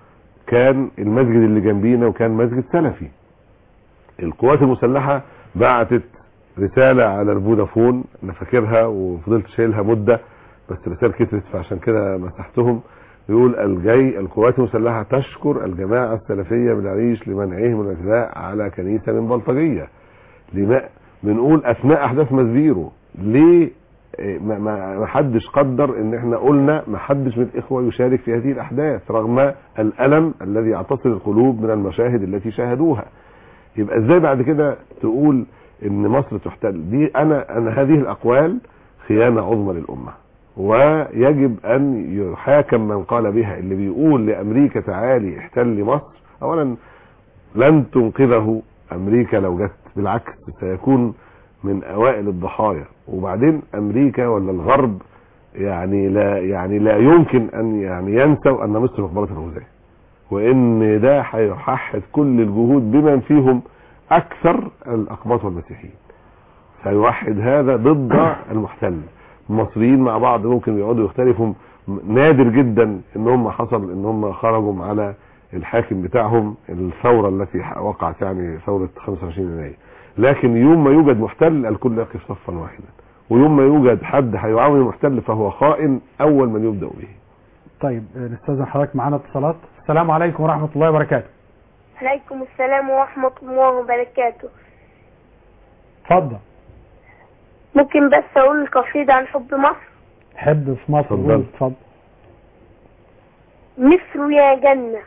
كان المسجد اللي جنبينا وكان مسجد سلفي القوات المسلحة بعتت رسالة على الفودافون انا فاكرها وفضلت شايلها مدة بس الرسالة كترت فعشان كده مسحتهم يقول الجاي القوات المسلحة تشكر الجماعة السلفية بالعريش لمنعهم من الاعتداء على كنيسة من بلطجية لما بنقول اثناء احداث مسبيرو ليه إيه، ما, ما ما حدش قدر ان احنا قلنا ما حدش من الاخوه يشارك في هذه الاحداث رغم الالم الذي يعتصر القلوب من المشاهد التي شاهدوها يبقى ازاي بعد كده تقول ان مصر تحتل دي انا انا هذه الاقوال خيانه عظمى للامه ويجب ان يحاكم من قال بها اللي بيقول لامريكا تعالي احتلي مصر اولا لن تنقذه امريكا لو جت بالعكس سيكون من اوائل الضحايا وبعدين امريكا ولا الغرب يعني لا يعني لا يمكن ان يعني ينسوا ان مصر مقبره الغزاة وان ده هيححد كل الجهود بمن فيهم اكثر الاقباط والمسيحيين سيوحد هذا ضد المحتل المصريين مع بعض ممكن يقعدوا يختلفوا نادر جدا ان هم حصل ان هم خرجوا على الحاكم بتاعهم الثورة التي وقعت يعني ثورة 25 يناير لكن يوم ما يوجد محتل الكل يقف صفا واحدا ويوم ما يوجد حد هيعاون المحتل فهو خائن اول من يبدأ به طيب آه، نستاذن حضرتك معانا اتصالات السلام عليكم ورحمة الله وبركاته عليكم السلام ورحمة الله وبركاته اتفضل ممكن بس أقول قصيدة عن حب مصر حب في مصر اتفضل. قول اتفضل مصر يا جنة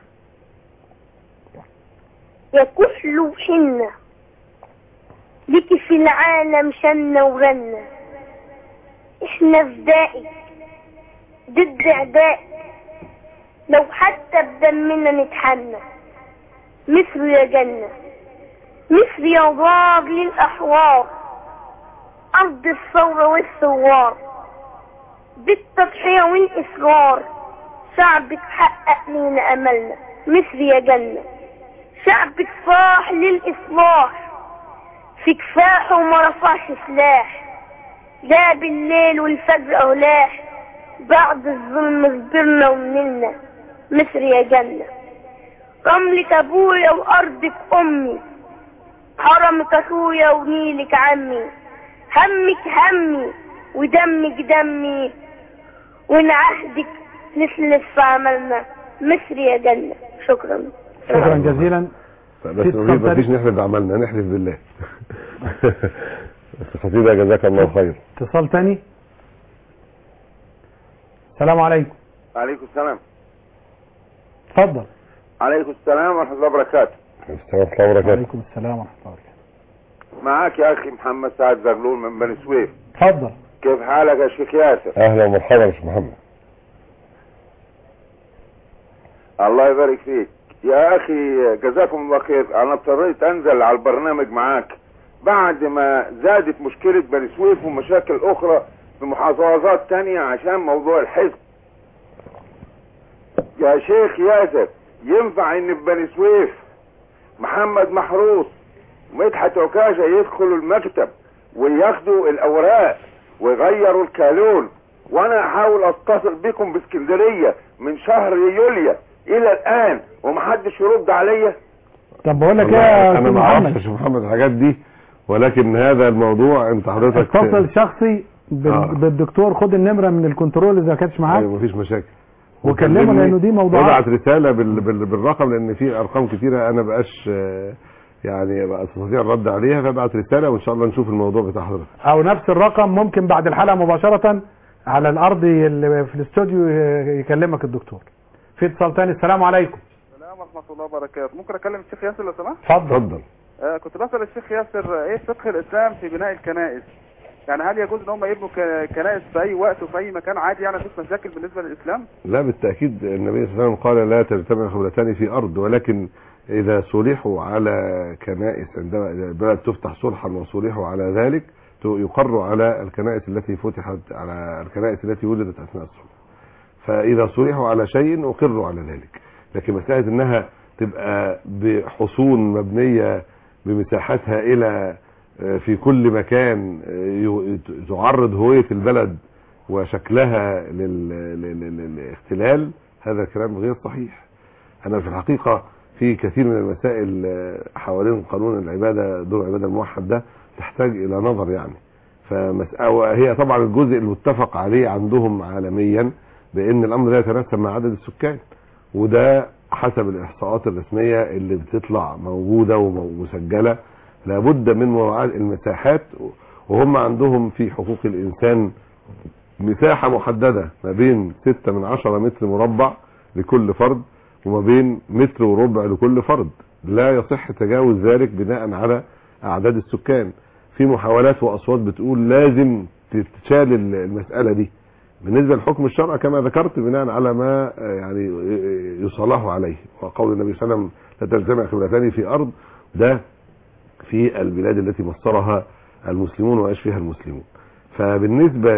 يا كحل وحنة ليكي في العالم شنة وغنة احنا فدائك ضد اعدائك لو حتى بدمنا نتحنى مصر يا جنة مصر يا دار للأحرار أرض الثورة والثوار بالتضحية والإصرار شعبك حقق لينا أملنا مصر يا جنة شعبك صاح للإصلاح في كفاح وما رفعش سلاح لا بالليل والفجر أولاح بعد الظلم صبرنا ونلنا مصر يا جنة رملك أبويا وأرضك أمي حرمك أخويا ونيلك عمي همك همي ودمك دمي وإن عهدك نسلف في عملنا مصر يا جنة شكرا شكرا جزيلا بس في ما اتصال فيش نحلف بعملنا نحلف بالله بس خطيبة جزاك الله خير اتصال تاني السلام عليكم عليكم السلام اتفضل عليكم السلام ورحمة الله وبركاته السلام ورحمة الله وبركاته وعليكم السلام ورحمة الله وبركاته معاك يا أخي محمد سعد زغلول من بني سويف اتفضل كيف حالك يا شيخ ياسر اهلا ومرحبا يا شيخ محمد الله يبارك فيك يا أخي جزاكم الله خير أنا اضطريت أنزل على البرنامج معاك بعد ما زادت مشكلة بني سويف ومشاكل أخرى في محافظات تانية عشان موضوع الحزب يا شيخ ياسر ينفع ان في بني سويف محمد محروس ومدحت عكاشة يدخلوا المكتب وياخدوا الاوراق ويغيروا الكالون وانا احاول اتصل بكم باسكندرية من شهر يوليو الى الان ومحدش يرد عليا طب بقول لك ايه والله يا انا استاذ ما اعرفش يا محمد شيخ محمد الحاجات دي ولكن هذا الموضوع انت حضرتك اتصل شخصي بال- آه. بالدكتور خد النمرة من الكنترول اذا ما كانتش معاك ايوه مفيش مشاكل وكلمه وكلمني، لانه دي موضوعات وابعت رساله بال... بال... بالرقم لان في ارقام كتيره انا بقاش آه، يعني بقى استطيع الرد عليها فابعت رساله وان شاء الله نشوف الموضوع بتاع حضرتك او نفس الرقم ممكن بعد الحلقة مباشرة على الارض اللي في الاستوديو يكلمك الدكتور في اتصال تاني السلام عليكم السلام ورحمة الله وبركاته ممكن أكلم الشيخ ياسر لو سمحت؟ اتفضل اتفضل آه كنت بسأل الشيخ ياسر آه، إيه فقه الإسلام في بناء الكنائس؟ يعني هل يجوز إن هم يبنوا ك- كنائس في أي وقت وفي أي مكان عادي يعني مفيش مشاكل بالنسبة للإسلام؟ لا بالتاكيد النبي صلى الله عليه وسلم قال لا تجتمع خبلتان في ارض ولكن اذا صلحوا على كنائس عندما إذا البلد تفتح صلحا وصلحوا على ذلك ت- يقر على الكنائس التي فتحت على الكنائس التي وجدت اثناء الصلح فاذا صلحوا على شيء اقروا على ذلك لكن مساله انها تبقى بحصون مبنيه بمساحات هائله آه، في كل مكان آه، ي- تعرض هويه البلد وشكلها لل- لل- لل- للاختلال هذا كلام غير صحيح انا في الحقيقه في كثير من المسائل آه، حوالين قانون العباده دور العباده الموحد ده تحتاج الى نظر يعني فمسألة وهي طبعا الجزء المتفق عليه عندهم عالميا بان الامر لا يتناسب مع عدد السكان وده حسب الاحصاءات الرسميه اللي بتطلع موجوده ومسجله لابد من مراعاه المساحات وهم عندهم في حقوق الانسان مساحه محدده ما بين 6 من 10 متر مربع لكل فرد وما بين متر وربع لكل فرد لا يصح تجاوز ذلك بناء على اعداد السكان في محاولات واصوات بتقول لازم تتشال المساله دي بالنسبه لحكم الشرع كما ذكرت بناء على ما آه، يعني يصالح عليه وقول النبي صلى الله عليه وسلم لا تجتمع قبلتان في ارض ده في البلاد التي مصرها المسلمون وعاش فيها المسلمون فبالنسبه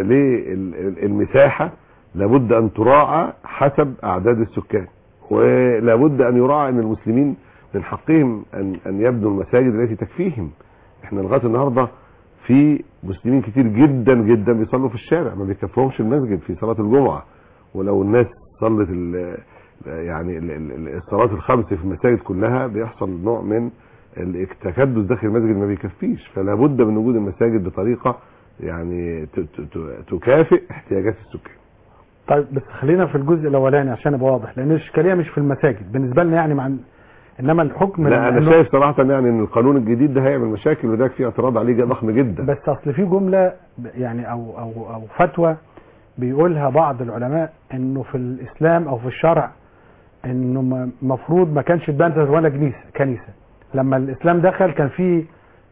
للمساحه لابد ان تراعى حسب اعداد السكان ولابد ان يراعى ان المسلمين من حقهم ان ان يبنوا المساجد التي تكفيهم احنا لغايه النهارده في مسلمين كتير جدا جدا بيصلوا في الشارع ما بيكفهمش المسجد في صلاه الجمعه ولو الناس صلت ال يعني ال- ال- الصلاه الخمس في المساجد كلها بيحصل نوع من التكدس داخل المسجد ما بيكفيش فلا بد من وجود المساجد بطريقه يعني ت- ت- ت- تكافئ احتياجات السكان طيب بس خلينا في الجزء الاولاني عشان ابقى واضح لان الاشكاليه مش في المساجد بالنسبه لنا يعني مع انما الحكم لا انا إنه- شايف صراحه يعني ان القانون الجديد ده هيعمل مشاكل وده في اعتراض عليه ضخم جدا بس اصل في جمله ب- يعني او او او فتوى بيقولها بعض العلماء انه في الاسلام او في الشرع انه م- مفروض ما كانش تبان ولا كنيسه كنيسه لما الاسلام دخل كان في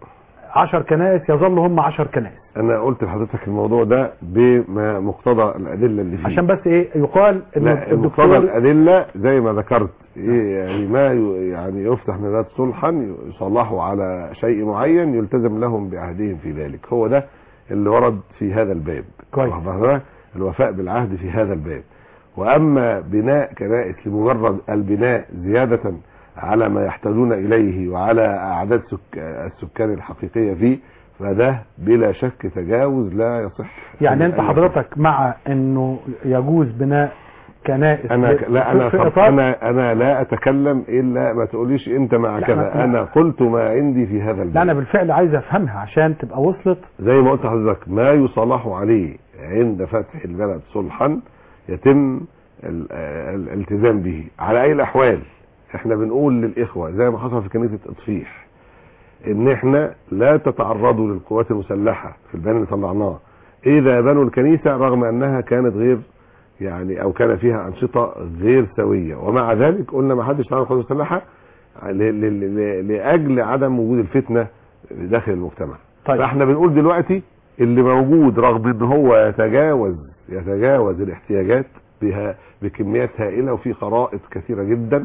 عشر كنائس يظل هم عشر كنائس انا قلت لحضرتك الموضوع ده بما مقتضى الادله اللي فيه عشان بس ايه يقال ان لا مقتضى الدكتور الادله زي ما ذكرت إيه يعني ما ي- يعني يفتح من ذات صلحا يصلحوا على شيء معين يلتزم لهم بعهدهم في ذلك هو ده اللي ورد في هذا الباب كويس. واخد بالك؟ الوفاء بالعهد في هذا الباب واما بناء كنائس لمجرد البناء زياده على ما يحتاجون اليه وعلى اعداد سك... السكان الحقيقيه فيه فده بلا شك تجاوز لا يصح يعني انت أي حضرتك مع انه يجوز بناء كنائس انا ل- لا انا في طب إطار- انا انا لا اتكلم الا ما تقوليش انت مع لا، كذا ما- انا قلت ما عندي في هذا لا انا الباب بالفعل عايز افهمها عشان تبقى وصلت زي ما قلت لحضرتك ما يصالح عليه عند فتح البلد صلحا يتم ال- آه، الالتزام به على اي الاحوال احنا بنقول للاخوه زي ما حصل في كنيسه اطفيح ان احنا لا تتعرضوا للقوات المسلحه في البيان اللي طلعناه اذا بنوا الكنيسه رغم انها كانت غير يعني او كان فيها انشطه غير سويه ومع ذلك قلنا ما حدش يتعرض للقوات المسلحه ل- ل- ل- لاجل عدم وجود الفتنه داخل المجتمع طيب فاحنا بنقول دلوقتي اللي موجود رغم ان هو يتجاوز يتجاوز الاحتياجات بها بكميات هائله وفي خرائط كثيره جدا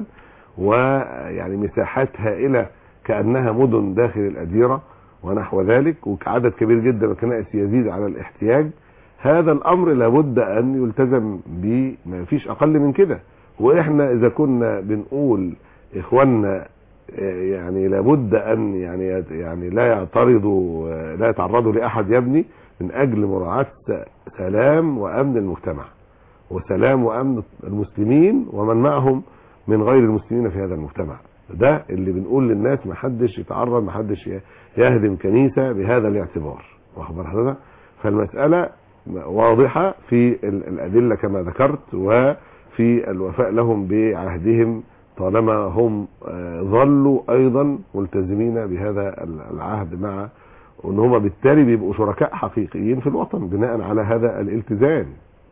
ويعني مساحات هائله كانها مدن داخل الاديره ونحو ذلك وعدد كبير جدا من الكنائس يزيد على الاحتياج هذا الامر لابد ان يلتزم به ما فيش اقل من كده واحنا اذا كنا بنقول اخواننا آه، يعني لابد ان يعني يعني لا يعترضوا آه، لا يتعرضوا لاحد يبني من اجل مراعاه س- سلام وامن المجتمع وسلام وامن المسلمين ومن معهم من غير المسلمين في هذا المجتمع ده اللي بنقول للناس ما حدش يتعرض ما حدش ي- يهدم كنيسه بهذا الاعتبار واخد بال حضرتك فالمساله واضحه في ال- الادله كما ذكرت وفي الوفاء لهم بعهدهم طالما هم آه، ظلوا ايضا ملتزمين بهذا ال- العهد مع وان هم بالتالي بيبقوا شركاء حقيقيين في الوطن بناء على هذا الالتزام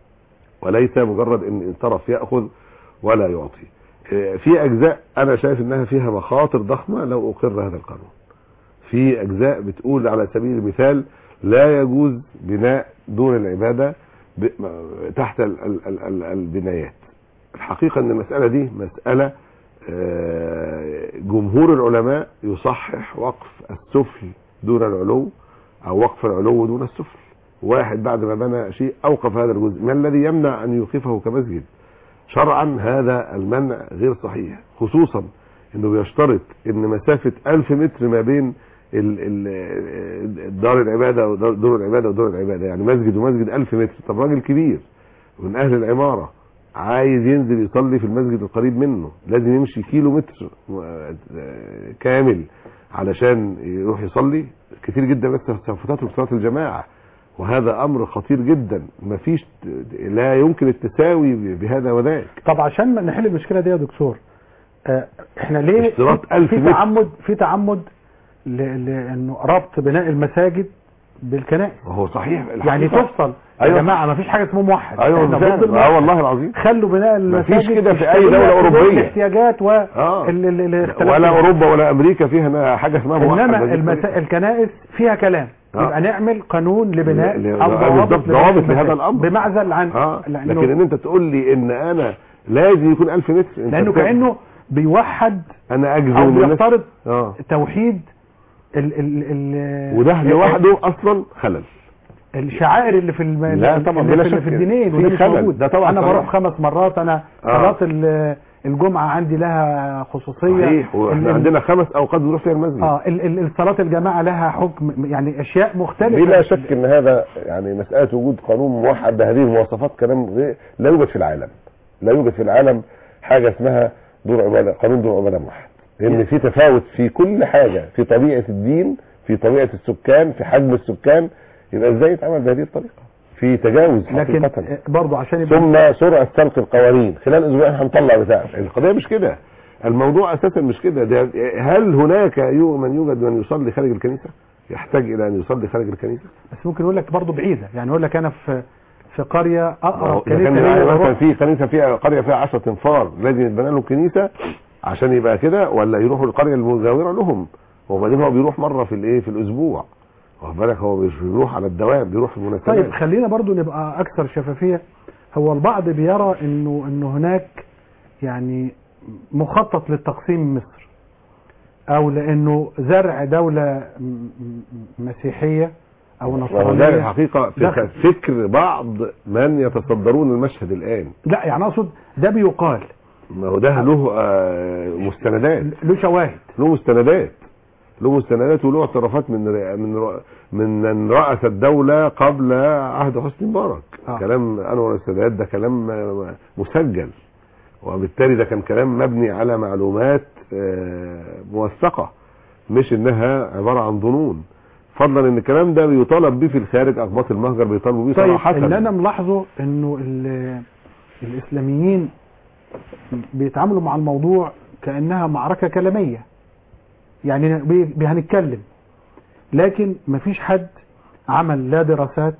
وليس مجرد ان طرف ياخذ ولا يعطي آه، في اجزاء انا شايف انها فيها مخاطر ضخمه لو اقر هذا القانون في اجزاء بتقول على سبيل المثال لا يجوز بناء دون العباده ب- تحت ال- ال- ال- ال- البنايات الحقيقه ان المساله دي مساله آه، جمهور العلماء يصحح وقف السفل دون العلو او وقف العلو دون السفل واحد بعد ما بنى شيء اوقف هذا الجزء ما الذي يمنع ان يوقفه كمسجد شرعا هذا المنع غير صحيح خصوصا انه بيشترط ان مسافة ألف متر ما بين ال- ال- دار العبادة ودار العبادة ودار العبادة يعني مسجد ومسجد ألف متر طب راجل كبير من أهل العمارة عايز ينزل يصلي في المسجد القريب منه لازم يمشي كيلو متر آه، كامل علشان يروح يصلي كتير جدا بس تفوتاته في صلاه الجماعه وهذا امر خطير جدا مفيش لا يمكن التساوي بهذا وذاك طب عشان ما نحل المشكله دي يا دكتور آه، احنا ليه اشتراط في- ألف في متر. تعمد في تعمد ل- لانه ربط بناء المساجد بالكنائس وهو صحيح يعني الحقيقة. تفصل أيوة. يا جماعه ما فيش حاجه اسمها موحد ايوه احنا ضد فعلا. الموحد. اه والله العظيم خلوا بناء مفيش المساجد كده في أي تشتغل دولة في أوروبية. الاحتياجات و اه ال- ال- الاختلاف ولا فيها. اوروبا ولا امريكا فيها حاجه اسمها موحد انما هذه المسا... الطريقة. الكنائس فيها كلام آه. يبقى نعمل قانون لبناء ل- ل- او آه، ضوابط بالضبط، لبناء ضوابط لهذا المساجد. الأمر. بمعزل عن اه لانه لكن ان انت تقول لي ان انا لازم يكون 1000 متر انت لانه بتعمل- كانه بيوحد انا اجزم او ان الناس- بيفترض اه توحيد ال ال ال وده لوحده اصلا خلل الشعائر اللي في الم... لا طبعا اللي بلا في, شك. في الدينين في وده مش خلل. موجود ده طبعا انا صحيح. بروح خمس مرات انا آه. صلاه ال- الجمعه عندي لها خصوصيه صحيح ال- واحنا ال- عندنا خمس اوقات بنروح فيها المسجد اه ال- ال- الصلاه الجماعه لها حكم يعني اشياء مختلفه بلا شك ان هذا يعني مساله وجود قانون موحد بهذه المواصفات كلام غير لا يوجد في العالم لا يوجد في العالم حاجه اسمها دور عباده قانون دور عباده موحد لان في تفاوت في كل حاجه في طبيعه الدين في طبيعه السكان في حجم السكان يبقى ازاي يتعمل بهذه الطريقه في تجاوز لكن حقيقه برضه عشان يبقى ثم سرعه سلق القوانين خلال اسبوعين هنطلع بتاع القضيه مش كده الموضوع اساسا مش كده ده هل هناك يو- من يوجد من يصلي خارج الكنيسه يحتاج الى ان يصلي خارج الكنيسه بس ممكن يقول لك برضه بعيده يعني يقول لك انا في في قريه اقرب إذا كنيسه كان ليا يعني مثلا بروح في كنيسه فيها قريه فيها 10 انفار لازم يتبنى له كنيسه عشان يبقى كده ولا يروحوا القريه المجاوره لهم وبعدين هو بيروح مره في الايه في الاسبوع واخد بالك هو مش بيروح على الدوام بيروح في المناسبات طيب خلينا برضو نبقى اكثر شفافيه هو البعض بيرى انه انه هناك يعني مخطط للتقسيم مصر او لانه زرع دوله م- م- مسيحيه او وهو ده نصرانيه الحقيقه في دخل. فكر بعض من يتصدرون المشهد الان لا يعني اقصد ده بيقال ما هو ده له آه، مستندات له شواهد له مستندات له مستندات وله اعترافات من ر- من ر- من من رأس الدولة قبل عهد حسني مبارك آه. كلام انور السادات ده كلام آه، مسجل وبالتالي ده كان كلام مبني على معلومات آه، موثقة مش انها عبارة عن ظنون فضلا ان الكلام ده بيطالب بيه في الخارج اقباط المهجر بيطالبوا بيه طيب صراحة اللي انا ملاحظه انه ال- الاسلاميين بيتعاملوا مع الموضوع كانها معركه كلاميه يعني بي- بي- هنتكلم لكن مفيش حد عمل لا دراسات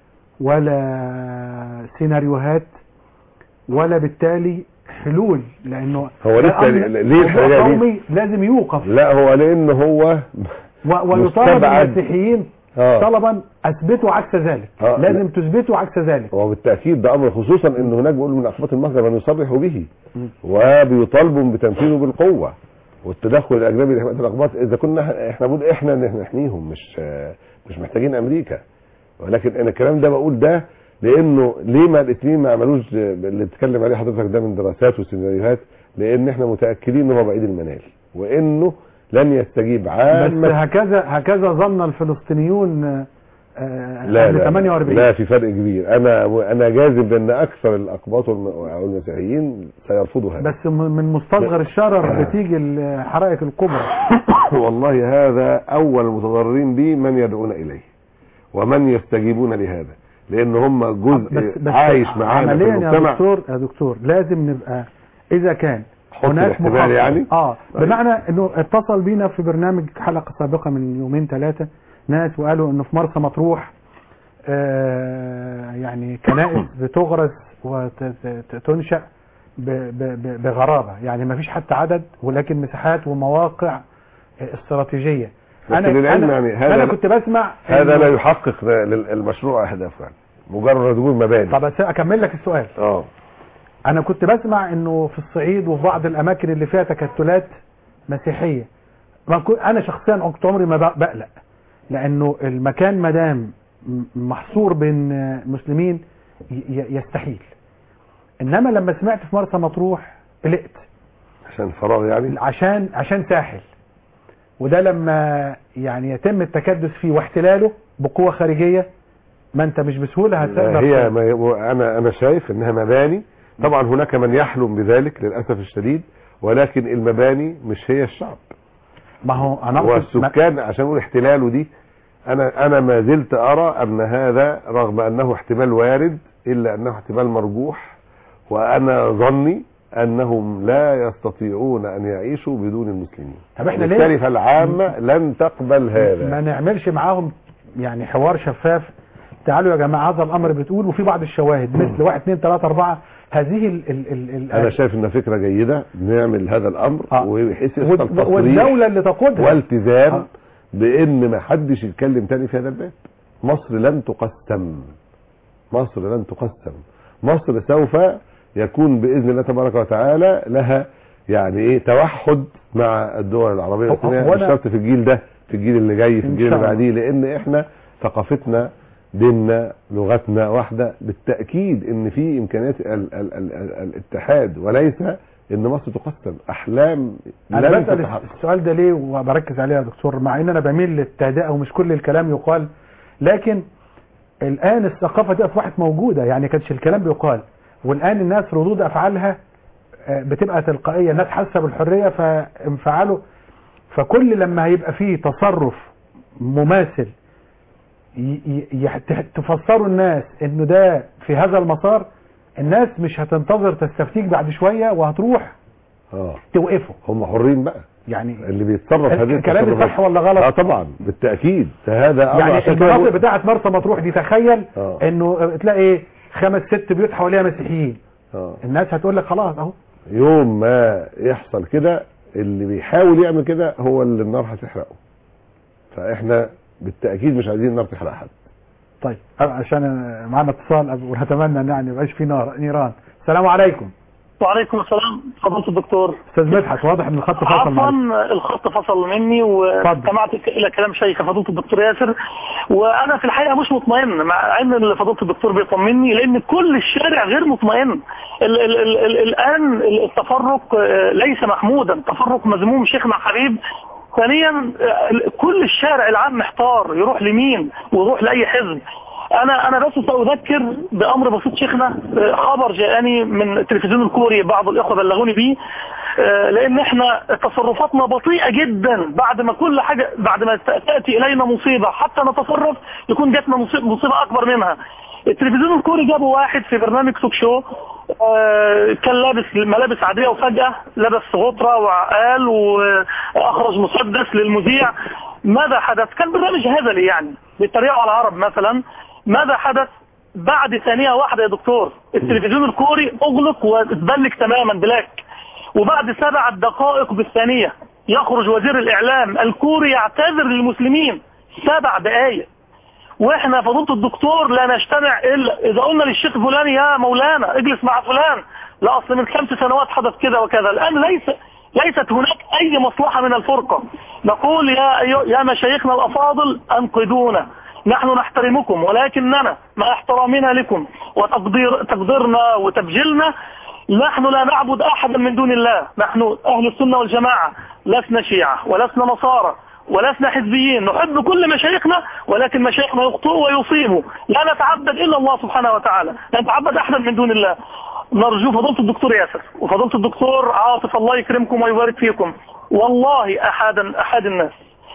ولا سيناريوهات ولا بالتالي حلول لانه هو ده لسه أمر ليه موضوع الحكاية دي؟ قومي لازم يوقف لا هو لان هو و- ويطالب مستبعد. المسيحيين اه طلبا اثبتوا عكس ذلك آه، لازم تثبتوا عكس ذلك وبالتاكيد ده امر خصوصا ان هناك بيقولوا من اقباط المهجر من يصرحوا به مم. وبيطالبوا بتنفيذه بالقوه والتدخل الاجنبي لحمايه الاقباط اذا كنا احنا بنقول احنا ان احنا نحميهم مش مش محتاجين امريكا ولكن انا الكلام ده بقول ده لانه ليه ما الاثنين ما عملوش اللي بتتكلم عليه حضرتك ده من دراسات وسيناريوهات لان احنا متاكدين ان هو بعيد المنال وانه لن يستجيب بس عامه هكذا هكذا ظن الفلسطينيون آه، آه، لا قبل لا 48 لا في فرق كبير انا انا جازم بان اكثر الاقباط والم- او المسيحيين سيرفضوا هذا بس م- من مستصغر الشرر بتيجي الحرائق الكبرى والله هذا اول المتضررين به من يدعون اليه ومن يستجيبون لهذا لان هم جزء عايش معانا في عمليا يا المجتمع دكتور يا دكتور لازم نبقى اذا كان حط هناك الاحتمال مخطط يعني اه طيب. بمعنى انه اتصل بينا في برنامج حلقه سابقه من يومين ثلاثه ناس وقالوا انه في مرسى مطروح آه يعني كنائس بتغرس وتنشا بغرابه يعني ما فيش حتى عدد ولكن مساحات ومواقع آه، استراتيجيه بس للعلم أنا, يعني هذا انا لا- كنت بسمع هذا إنه- لا يحقق المشروع اهدافه يعني مجرد وجود مباني طب أس- اكمل لك السؤال اه انا كنت بسمع انه في الصعيد وفي بعض الاماكن اللي فيها تكتلات مسيحيه ما كو- انا شخصيا كنت عمري ما بق- بقلق لانه المكان مدام م- محصور بين آه، مسلمين ي- ي- يستحيل انما لما سمعت في مرسى مطروح قلقت عشان فراغ يعني عشان عشان ساحل وده لما يعني يتم التكدس فيه واحتلاله بقوه خارجيه ما انت مش بسهوله هتقدر هي ما انا انا شايف انها مباني طبعا هناك من يحلم بذلك للاسف الشديد ولكن المباني مش هي الشعب ما هو انا أقصد- ما- والسكان عشان نقول احتلاله دي انا انا ما زلت ارى ان هذا رغم انه احتمال وارد الا انه احتمال مرجوح وانا ظني انهم لا يستطيعون ان يعيشوا بدون المسلمين طب احنا ليه بالتالي فالعامة لن تقبل ما هذا نعملش معاهم يعني حوار شفاف تعالوا يا جماعه هذا الامر بتقول وفي بعض الشواهد مثل واحد اثنين ثلاثة أربعة هذه ال ال ال ال انا شايف ان فكرة جيدة نعمل هذا الامر آه. وبحيث يحصل وال- تصريح والدولة اللي تقودها والتزام آه. بان ما حدش يتكلم تاني في هذا الباب مصر لن تقسم مصر لن تقسم مصر سوف يكون باذن الله تبارك وتعالى لها يعني ايه توحد مع الدول العربيه هو- الاسلاميه هو مش أنا- شرط في الجيل ده في الجيل اللي جاي في إن الجيل شاء اللي الله. بعديه لان احنا ثقافتنا ديننا لغتنا واحده بالتاكيد ان في امكانيات ال ال ال ال الاتحاد وليس ان مصر تقسم احلام انا لن بسال تتحقق السؤال ده ليه وبركز عليه يا دكتور مع ان انا بميل للتهدئه ومش كل الكلام يقال لكن الان الثقافه دي اصبحت موجوده يعني كانش الكلام بيقال والان الناس ردود افعالها آه، بتبقى تلقائيه الناس حاسه بالحريه فانفعاله فكل لما هيبقى فيه تصرف مماثل ي- ي- يح- ت- تفسروا الناس انه ده في هذا المسار الناس مش هتنتظر تستفتيك بعد شويه وهتروح اه توقفه هم حرين بقى يعني اللي بيتصرف هذه كلامي التصرفات. صح ولا غلط؟ اه طبعا بالتاكيد هذا أمر يعني عشان كده المناطق بقول- بتاعت مرسى مطروح دي تخيل آه. انه تلاقي ايه خمس ست بيوت حواليها مسيحيين آه. الناس هتقول لك خلاص اهو يوم ما يحصل كده اللي بيحاول يعمل كده هو اللي النار هتحرقه فاحنا بالتاكيد مش عايزين النار تحرق حد طيب عشان معانا اتصال ونتمنى ان يعني ما يبقاش في نار نيران السلام عليكم وعليكم السلام فضيلة الدكتور استاذ مدحت واضح ان الخط فصل معلش. عفوا الخط فصل مني واستمعت الى كلام شيخ فضيله الدكتور ياسر وانا في الحقيقه مش مطمئن مع ان فضيله الدكتور بيطمني لان كل الشارع غير مطمئن ال ال ال ال الان التفرق آه، ليس محمودا تفرق مذموم شيخنا حبيب ثانيا آه، كل الشارع العام محتار يروح لمين ويروح لاي حزب انا انا بس ساذكر بامر بسيط شيخنا آه، خبر جاءني من التلفزيون الكوري بعض الاخوه بلغوني بيه آه، لان احنا تصرفاتنا بطيئه جدا بعد ما كل حاجه بعد ما ت- تاتي الينا مصيبه حتى نتصرف يكون جاتنا مصيبه, مصيبة اكبر منها التلفزيون الكوري جابوا واحد في برنامج توك شو آه، كان لابس ملابس عاديه وفجاه لبس غطره وعقال واخرج مسدس للمذيع ماذا حدث كان برنامج هزلي يعني بيتريقوا على العرب مثلا ماذا حدث بعد ثانيه واحده يا دكتور التلفزيون الكوري اغلق واتبلك تماما بلاك وبعد سبع دقائق بالثانية يخرج وزير الإعلام الكوري يعتذر للمسلمين سبع دقائق واحنا فضيله الدكتور لا نجتمع الا اذا قلنا للشيخ فلان يا مولانا اجلس مع فلان لا اصل من خمس سنوات حدث كذا وكذا الان ليس ليست هناك اي مصلحه من الفرقه نقول يا أيو- يا مشايخنا الافاضل انقذونا نحن نحترمكم ولكننا مع احترامنا لكم وتقدير تقديرنا وتبجيلنا نحن لا نعبد احدا من دون الله نحن اهل السنه والجماعه لسنا شيعه ولسنا نصارى ولسنا حزبيين نحب كل مشايخنا ولكن مشايخنا يخطئوا ويصيبوا لا نتعبد الا الله سبحانه وتعالى لا نتعبد احدا من دون الله نرجو فضيله الدكتور ياسر وفضيله الدكتور عاطف الله يكرمكم ويبارك فيكم والله احد احد الناس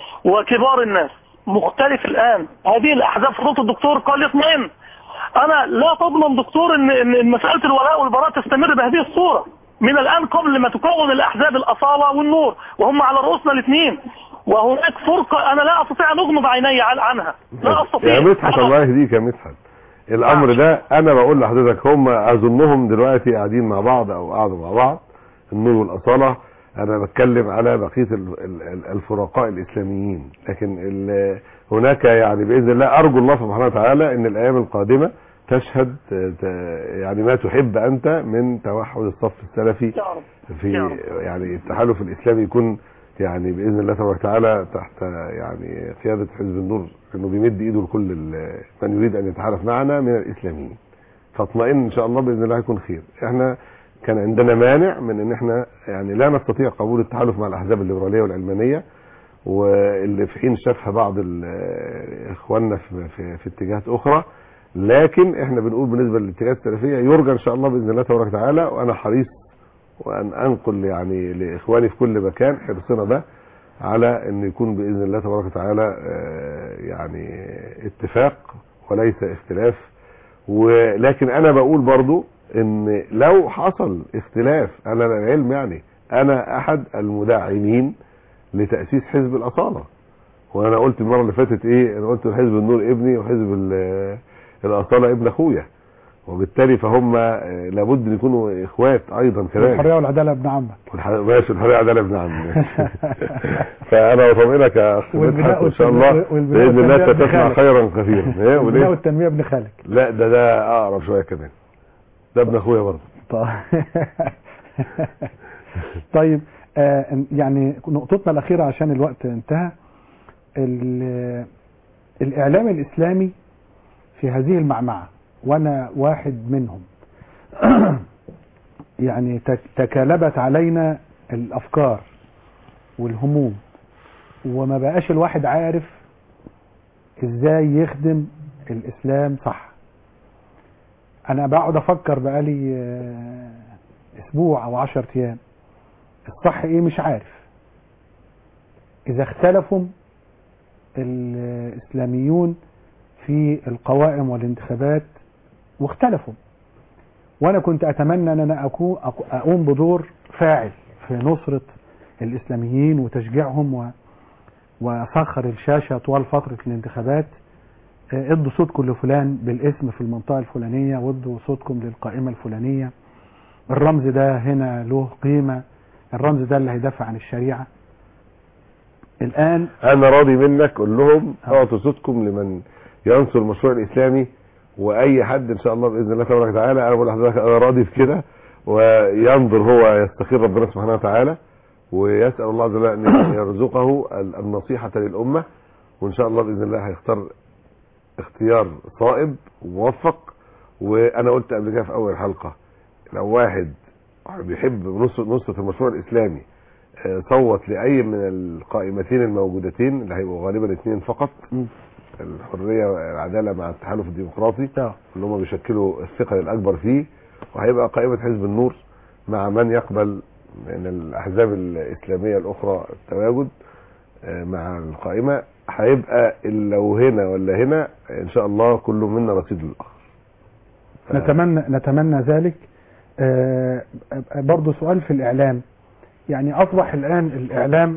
وكبار الناس مختلف الان هذه الاحزاب فضيله الدكتور قال يطمئن انا لا تضمن دكتور ان ان إن مساله الولاء والبراء تستمر بهذه الصوره من الان قبل ما تكون الاحزاب الاصاله والنور وهم على رؤوسنا الاثنين وهناك فرقه انا لا استطيع ان اغمض عيني عن- عنها لا استطيع يا مدحت الله يهديك يا مدحت الامر ده انا بقول لحضرتك هم اظنهم دلوقتي قاعدين مع بعض او قعدوا مع بعض النور والاصاله انا بتكلم على بقيه ال- ال- ال- الفرقاء الاسلاميين لكن ال- هناك يعني باذن الله ارجو الله سبحانه وتعالى ان الايام القادمه تشهد ت- يعني ما تحب انت من توحد الصف السلفي يا رب يا في رب. يعني التحالف الاسلامي يكون يعني باذن الله تبارك وتعالى تحت يعني قياده حزب النور انه بيمد ايده لكل ال- من يريد ان يتحالف معنا من الاسلاميين فاطمئن ان شاء الله باذن الله هيكون خير احنا كان عندنا مانع من ان احنا يعني لا نستطيع قبول التحالف مع الاحزاب الليبراليه والعلمانيه واللي في حين شافها بعض ال- اخواننا في, في, في اتجاهات اخرى لكن احنا بنقول بالنسبه للاتجاهات السلفيه يرجى ان شاء الله باذن الله تبارك وتعالى وانا حريص وان انقل يعني لاخواني في كل مكان حرصنا ده على ان يكون باذن الله تبارك وتعالى آه، يعني اتفاق وليس اختلاف ولكن انا بقول برضو ان لو حصل اختلاف انا العلم يعني انا احد المدعمين لتاسيس حزب الاصاله وانا قلت المره اللي فاتت ايه انا قلت حزب النور ابني وحزب ال- الاصاله ابن اخويا وبالتالي فهم آه، لابد ان يكونوا اخوات ايضا كذلك الحريه والعداله ابن عمك والح- ماشي الحريه عداله ابن عمي فانا بطمئنك يا اخ والبناء مدحت ان شاء الله والتنمية- والبناء باذن الله والتنمية ابن تسمع خالك. خيرا كثيرا ايه البناء وليه والتنميه ابن خالك لا ده ده اقرب شويه كمان ده ابن اخويا برضه طيب طيب آه يعني نقطتنا الأخيرة عشان الوقت انتهى ال- الإعلام الإسلامي في هذه المعمعة وأنا واحد منهم يعني تك- تكالبت علينا الأفكار والهموم وما بقاش الواحد عارف ازاي يخدم الإسلام صح انا بقعد افكر بقالي آه، اسبوع او عشر ايام الصح ايه مش عارف اذا اختلفوا الاسلاميون في القوائم والانتخابات واختلفوا وانا كنت اتمنى ان انا اكون أكو- اقوم بدور فاعل في نصرة الاسلاميين وتشجيعهم و وسخر الشاشة طوال فترة الانتخابات آه، ادوا صوتكم لفلان بالاسم في المنطقة الفلانية وادوا صوتكم للقائمة الفلانية الرمز ده هنا له قيمة الرمز ده اللي هيدافع عن الشريعة الآن انا راضي منك قول لهم آه. اعطوا صوتكم لمن ينصر المشروع الاسلامي واي حد ان شاء الله باذن الله تبارك وتعالى انا بقول لحضرتك انا راضي في كده وينظر هو يستخير ربنا سبحانه وتعالى ويسال الله عز وجل ان يرزقه ال- النصيحه للامه وان شاء الله باذن الله هيختار اختيار صائب وموفق وانا قلت قبل كده في اول حلقه لو واحد بيحب نصرة نصرة المشروع الاسلامي آه، صوت لاي من القائمتين الموجودتين اللي هيبقوا غالبا اثنين فقط مم. الحريه والعداله مع التحالف الديمقراطي آه. اللي هم بيشكلوا الثقل الاكبر فيه وهيبقى قائمه حزب النور مع من يقبل من الاحزاب الاسلاميه الاخرى التواجد آه، مع القائمه هيبقى لو هنا ولا هنا ان شاء الله كل منا رصيد للاخر ف- نتمنى نتمنى ذلك آه، برضو سؤال في الإعلام يعني أصبح الآن الإعلام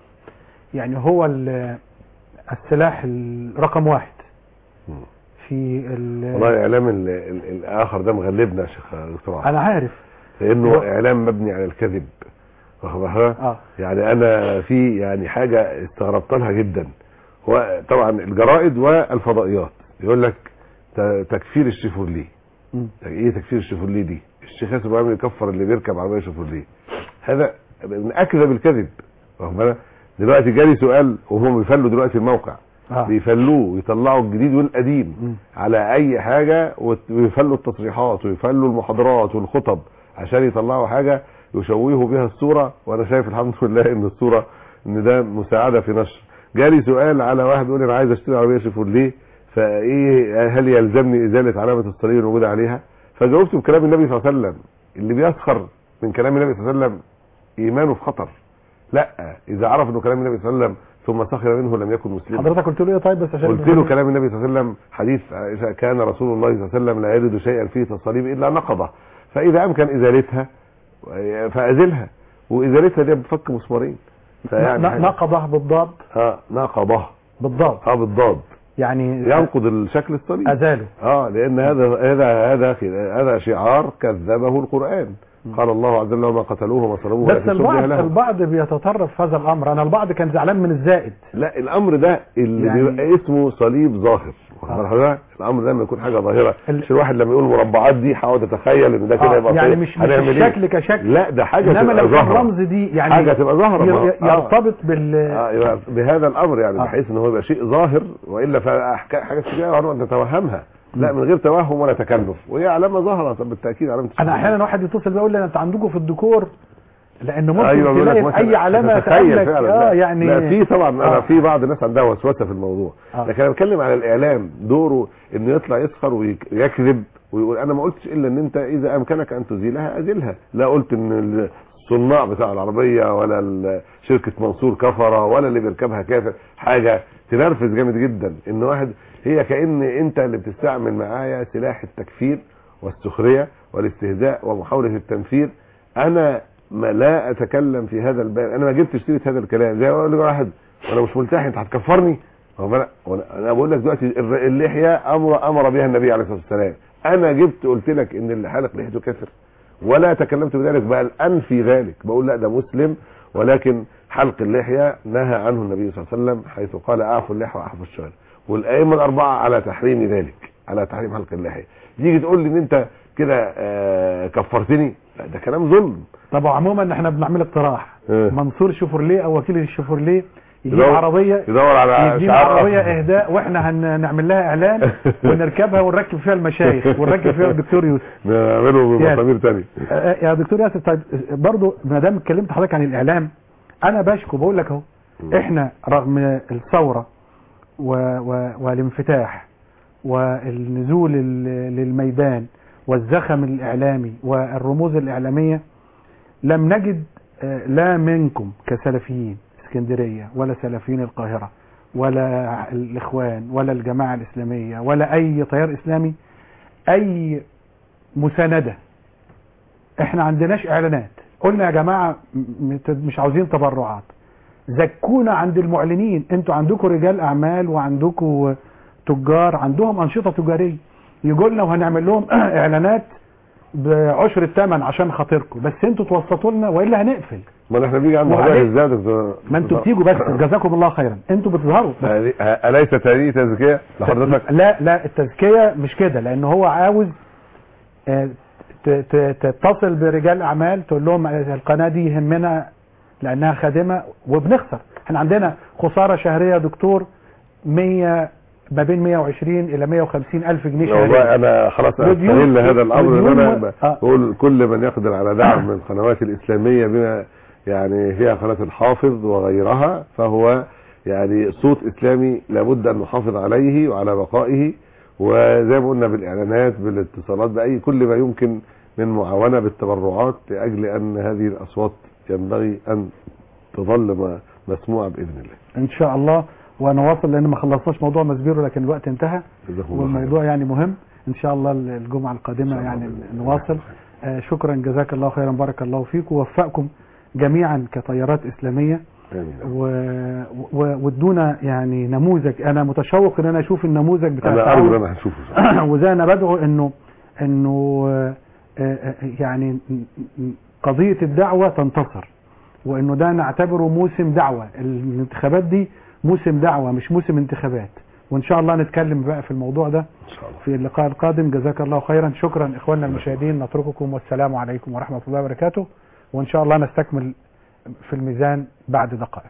يعني هو ال- السلاح الرقم واحد مم. في ال- والله الاعلام ال- ال- الاخر ده مغلبنا يا شيخ دكتور عاطف أنا عارف لانه هو- اعلام مبني على الكذب واخد بالك؟ اه يعني انا في يعني حاجه استغربت لها جدا هو طبعا الجرائد والفضائيات يقول لك ت- تكفير الشيفورليه مم. ايه تكفير الشيفورليه دي الشيخ ياسر ابراهيم يكفر اللي بيركب عربيه شيفورليه هذا من اكذب الكذب واخد بالك؟ دلوقتي جالي سؤال وهم بيفلوا دلوقتي الموقع اه بيفلوه ويطلعوا الجديد والقديم مم. على اي حاجة وت- ويفلوا التصريحات ويفلوا المحاضرات والخطب عشان يطلعوا حاجة يشوهوا بها الصورة وانا شايف الحمد لله ان الصورة ان ده مساعدة في نشر جالي سؤال على واحد يقول لي انا عايز اشتري عربية شيفورليه فايه هل يلزمني ازالة علامة الصليب الموجودة عليها فجاوبت بكلام النبي صلى الله عليه وسلم اللي بيسخر من كلام النبي صلى الله عليه وسلم ايمانه في خطر لا اذا عرف انه كلام النبي صلى الله عليه وسلم ثم سخر منه لم يكن مسلما حضرتك قلت له ايه طيب بس عشان قلت له كلام النبي صلى الله عليه وسلم حديث عائشة كان رسول الله صلى الله عليه وسلم لا يجد شيئا فيه تصليب الا نقضه فاذا امكن ازالتها فازلها وازالتها دي بتفك مسمارين فيعني ن- حاجة- نقضه بالضاد اه نقضه بالضاد اه بالضاد يعني ينقض الشكل الصليب ازاله اه لان هذا هذا هذا هذا شعار كذبه القران قال الله عز وجل وما قتلوه وما صلبوه بس ولكن شبه البعض لهم البعض بيتطرف في هذا الامر انا البعض كان زعلان من الزائد لا الامر ده اللي يعني- بيبقى اسمه صليب ظاهر واخد آه. بال حضرتك؟ الامر ده لما يكون حاجه ظاهره ال- مش الواحد لما يقول مربعات دي حاول تتخيل ان ده كده آه يبقى يعني صليب. مش مش هنعمل إيه؟ الشكل كشكل لا ده حاجه انما تبقى لو كان ظاهره رمز دي يعني حاجه تبقى ظاهره ما- ي- آه. يرتبط بال آه يبقى بهذا الامر يعني آه. بحيث ان هو يبقى شيء ظاهر والا فحاجات كتير هنقعد نتوهمها لا من غير توهم ولا تكلف وهي علامه ظاهره طب بالتاكيد علامه انا الشهادة. احيانا واحد يتصل بيقول لي انت عندكم في الديكور لان ممكن ايوه بيقول لك تلاقي مثلا اي علامه تتخيل تقابلك فعلا اه لا. يعني لا في طبعا انا آه. في بعض الناس عندها وسوسه في الموضوع آه. لكن انا بتكلم على الاعلام دوره انه يطلع يسخر ويكذب ويقول انا ما قلتش الا ان انت اذا امكنك ان تزيلها ازيلها لا قلت ان الصناع بتاع العربيه ولا ال- شركه منصور كفره ولا اللي بيركبها كافر حاجه تنرفز جامد جدا ان واحد هي كان انت اللي بتستعمل معايا سلاح التكفير والسخريه والاستهزاء ومحاوله التنفير انا ما لا اتكلم في هذا الباب انا ما جبتش سيره هذا الكلام زي ما اقول لواحد وانا مش ملتحي انت هتكفرني هو انا وأنا- انا بقول لك دلوقتي الر- اللحيه امر امر بها النبي عليه الصلاه والسلام انا جبت قلت لك ان اللي حالق لحيته كافر ولا تكلمت بذلك بل انفي ذلك بقول لا ده مسلم ولكن حلق اللحيه نهى عنه النبي صلى الله عليه وسلم حيث قال اعفوا اللحيه واعفوا الشارع والائمه الاربعه على تحريم ذلك على تحريم حلق اللحيه تيجي تقول لي ان انت كده آه، كفرتني لا ده كلام ظلم طب عموما احنا بنعمل اقتراح إيه. منصور شوفرليه او وكيل الشوفرليه يجيب يدور- عربيه يدور على يجيب شعار عربيه أخضر. اهداء واحنا هنعمل لها اعلان ونركبها ونركب فيها المشايخ ونركب فيها الدكتور يوسف نعمله يعني. بمسامير تاني آه، يا دكتور ياسر طيب برضه ما دام اتكلمت حضرتك عن الاعلام انا بشكو بقول لك اهو احنا رغم الثوره و... و... والانفتاح والنزول ال- للميدان والزخم الاعلامي والرموز الاعلاميه لم نجد آه، لا منكم كسلفيين اسكندريه ولا سلفيين القاهره ولا الاخوان ولا الجماعه الاسلاميه ولا اي تيار اسلامي اي مسانده احنا عندناش اعلانات قلنا يا جماعه م- م- مش عاوزين تبرعات زكونا عند المعلنين انتوا عندكم رجال اعمال وعندكم تجار عندهم انشطه تجاريه يقول لنا وهنعمل لهم اعلانات بعشر الثمن عشان خاطركم بس انتوا توسطوا لنا والا هنقفل ما احنا بيجي عند وعليك- حضرتك ازاي يا دكتور ما انتوا بتيجوا بس جزاكم الله خيرا انتوا بتظهروا بس هذه- اليست هذه تزكيه لحضرتك لا لا التزكيه مش كده لان هو عاوز آه، ت- ت- تتصل برجال اعمال تقول لهم القناه دي يهمنا لانها خادمه وبنخسر احنا عندنا خساره شهريه يا دكتور 100 ما بين 120 الى 150 الف جنيه شهريا والله انا خلاص وديون- استغل هذا الامر ان وديون انا و- ب- آه. بقول كل من يقدر على دعم من القنوات الاسلاميه بما يعني فيها قناه الحافظ وغيرها فهو يعني صوت اسلامي لابد ان نحافظ عليه وعلى بقائه وزي ما قلنا بالاعلانات بالاتصالات باي كل ما يمكن من معاونه بالتبرعات لاجل ان هذه الاصوات ينبغي ان تظل م- مسموعه باذن الله ان شاء الله ونواصل لان ما خلصناش موضوع مسبيرو لكن الوقت انتهى جزاكم الله خيرا. والموضوع يعني مهم ان شاء الله الجمعه القادمه إن شاء يعني الله. نواصل آه شكرا جزاك الله خيرا بارك الله فيك ووفقكم جميعا كتيارات اسلاميه امين و- و- وادونا يعني نموذج انا متشوق ان انا اشوف النموذج بتاع انا ارجو ان التعاون. انا هشوفه وزي انا بدعو انه انه آه، آه، يعني ن- ن- قضيه الدعوه تنتصر وانه ده نعتبره موسم دعوه الانتخابات دي موسم دعوه مش موسم انتخابات وان شاء الله نتكلم بقى في الموضوع ده ان شاء الله في اللقاء القادم جزاك الله خيرا شكرا اخواننا المشاهدين نترككم والسلام عليكم ورحمه الله وبركاته وان شاء الله نستكمل في الميزان بعد دقائق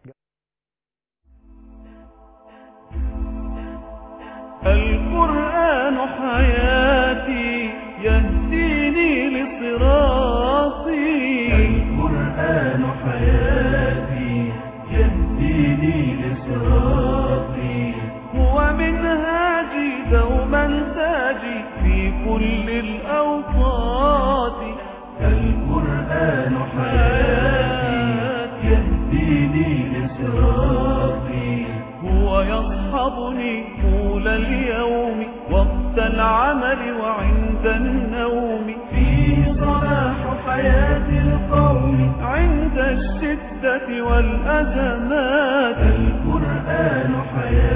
القرآن حياتي يهديني لصراطي القرآن حياتي يهديني لصراطي هو منهاجي دوما تاجي في كل الأوقات القرآن حياتي يهديني لصراطي هو يصحبني طول اليوم وقت العمل وعند النوم فيه صلاح حياة القوم عند الشدة والأزمات القرآن حياتي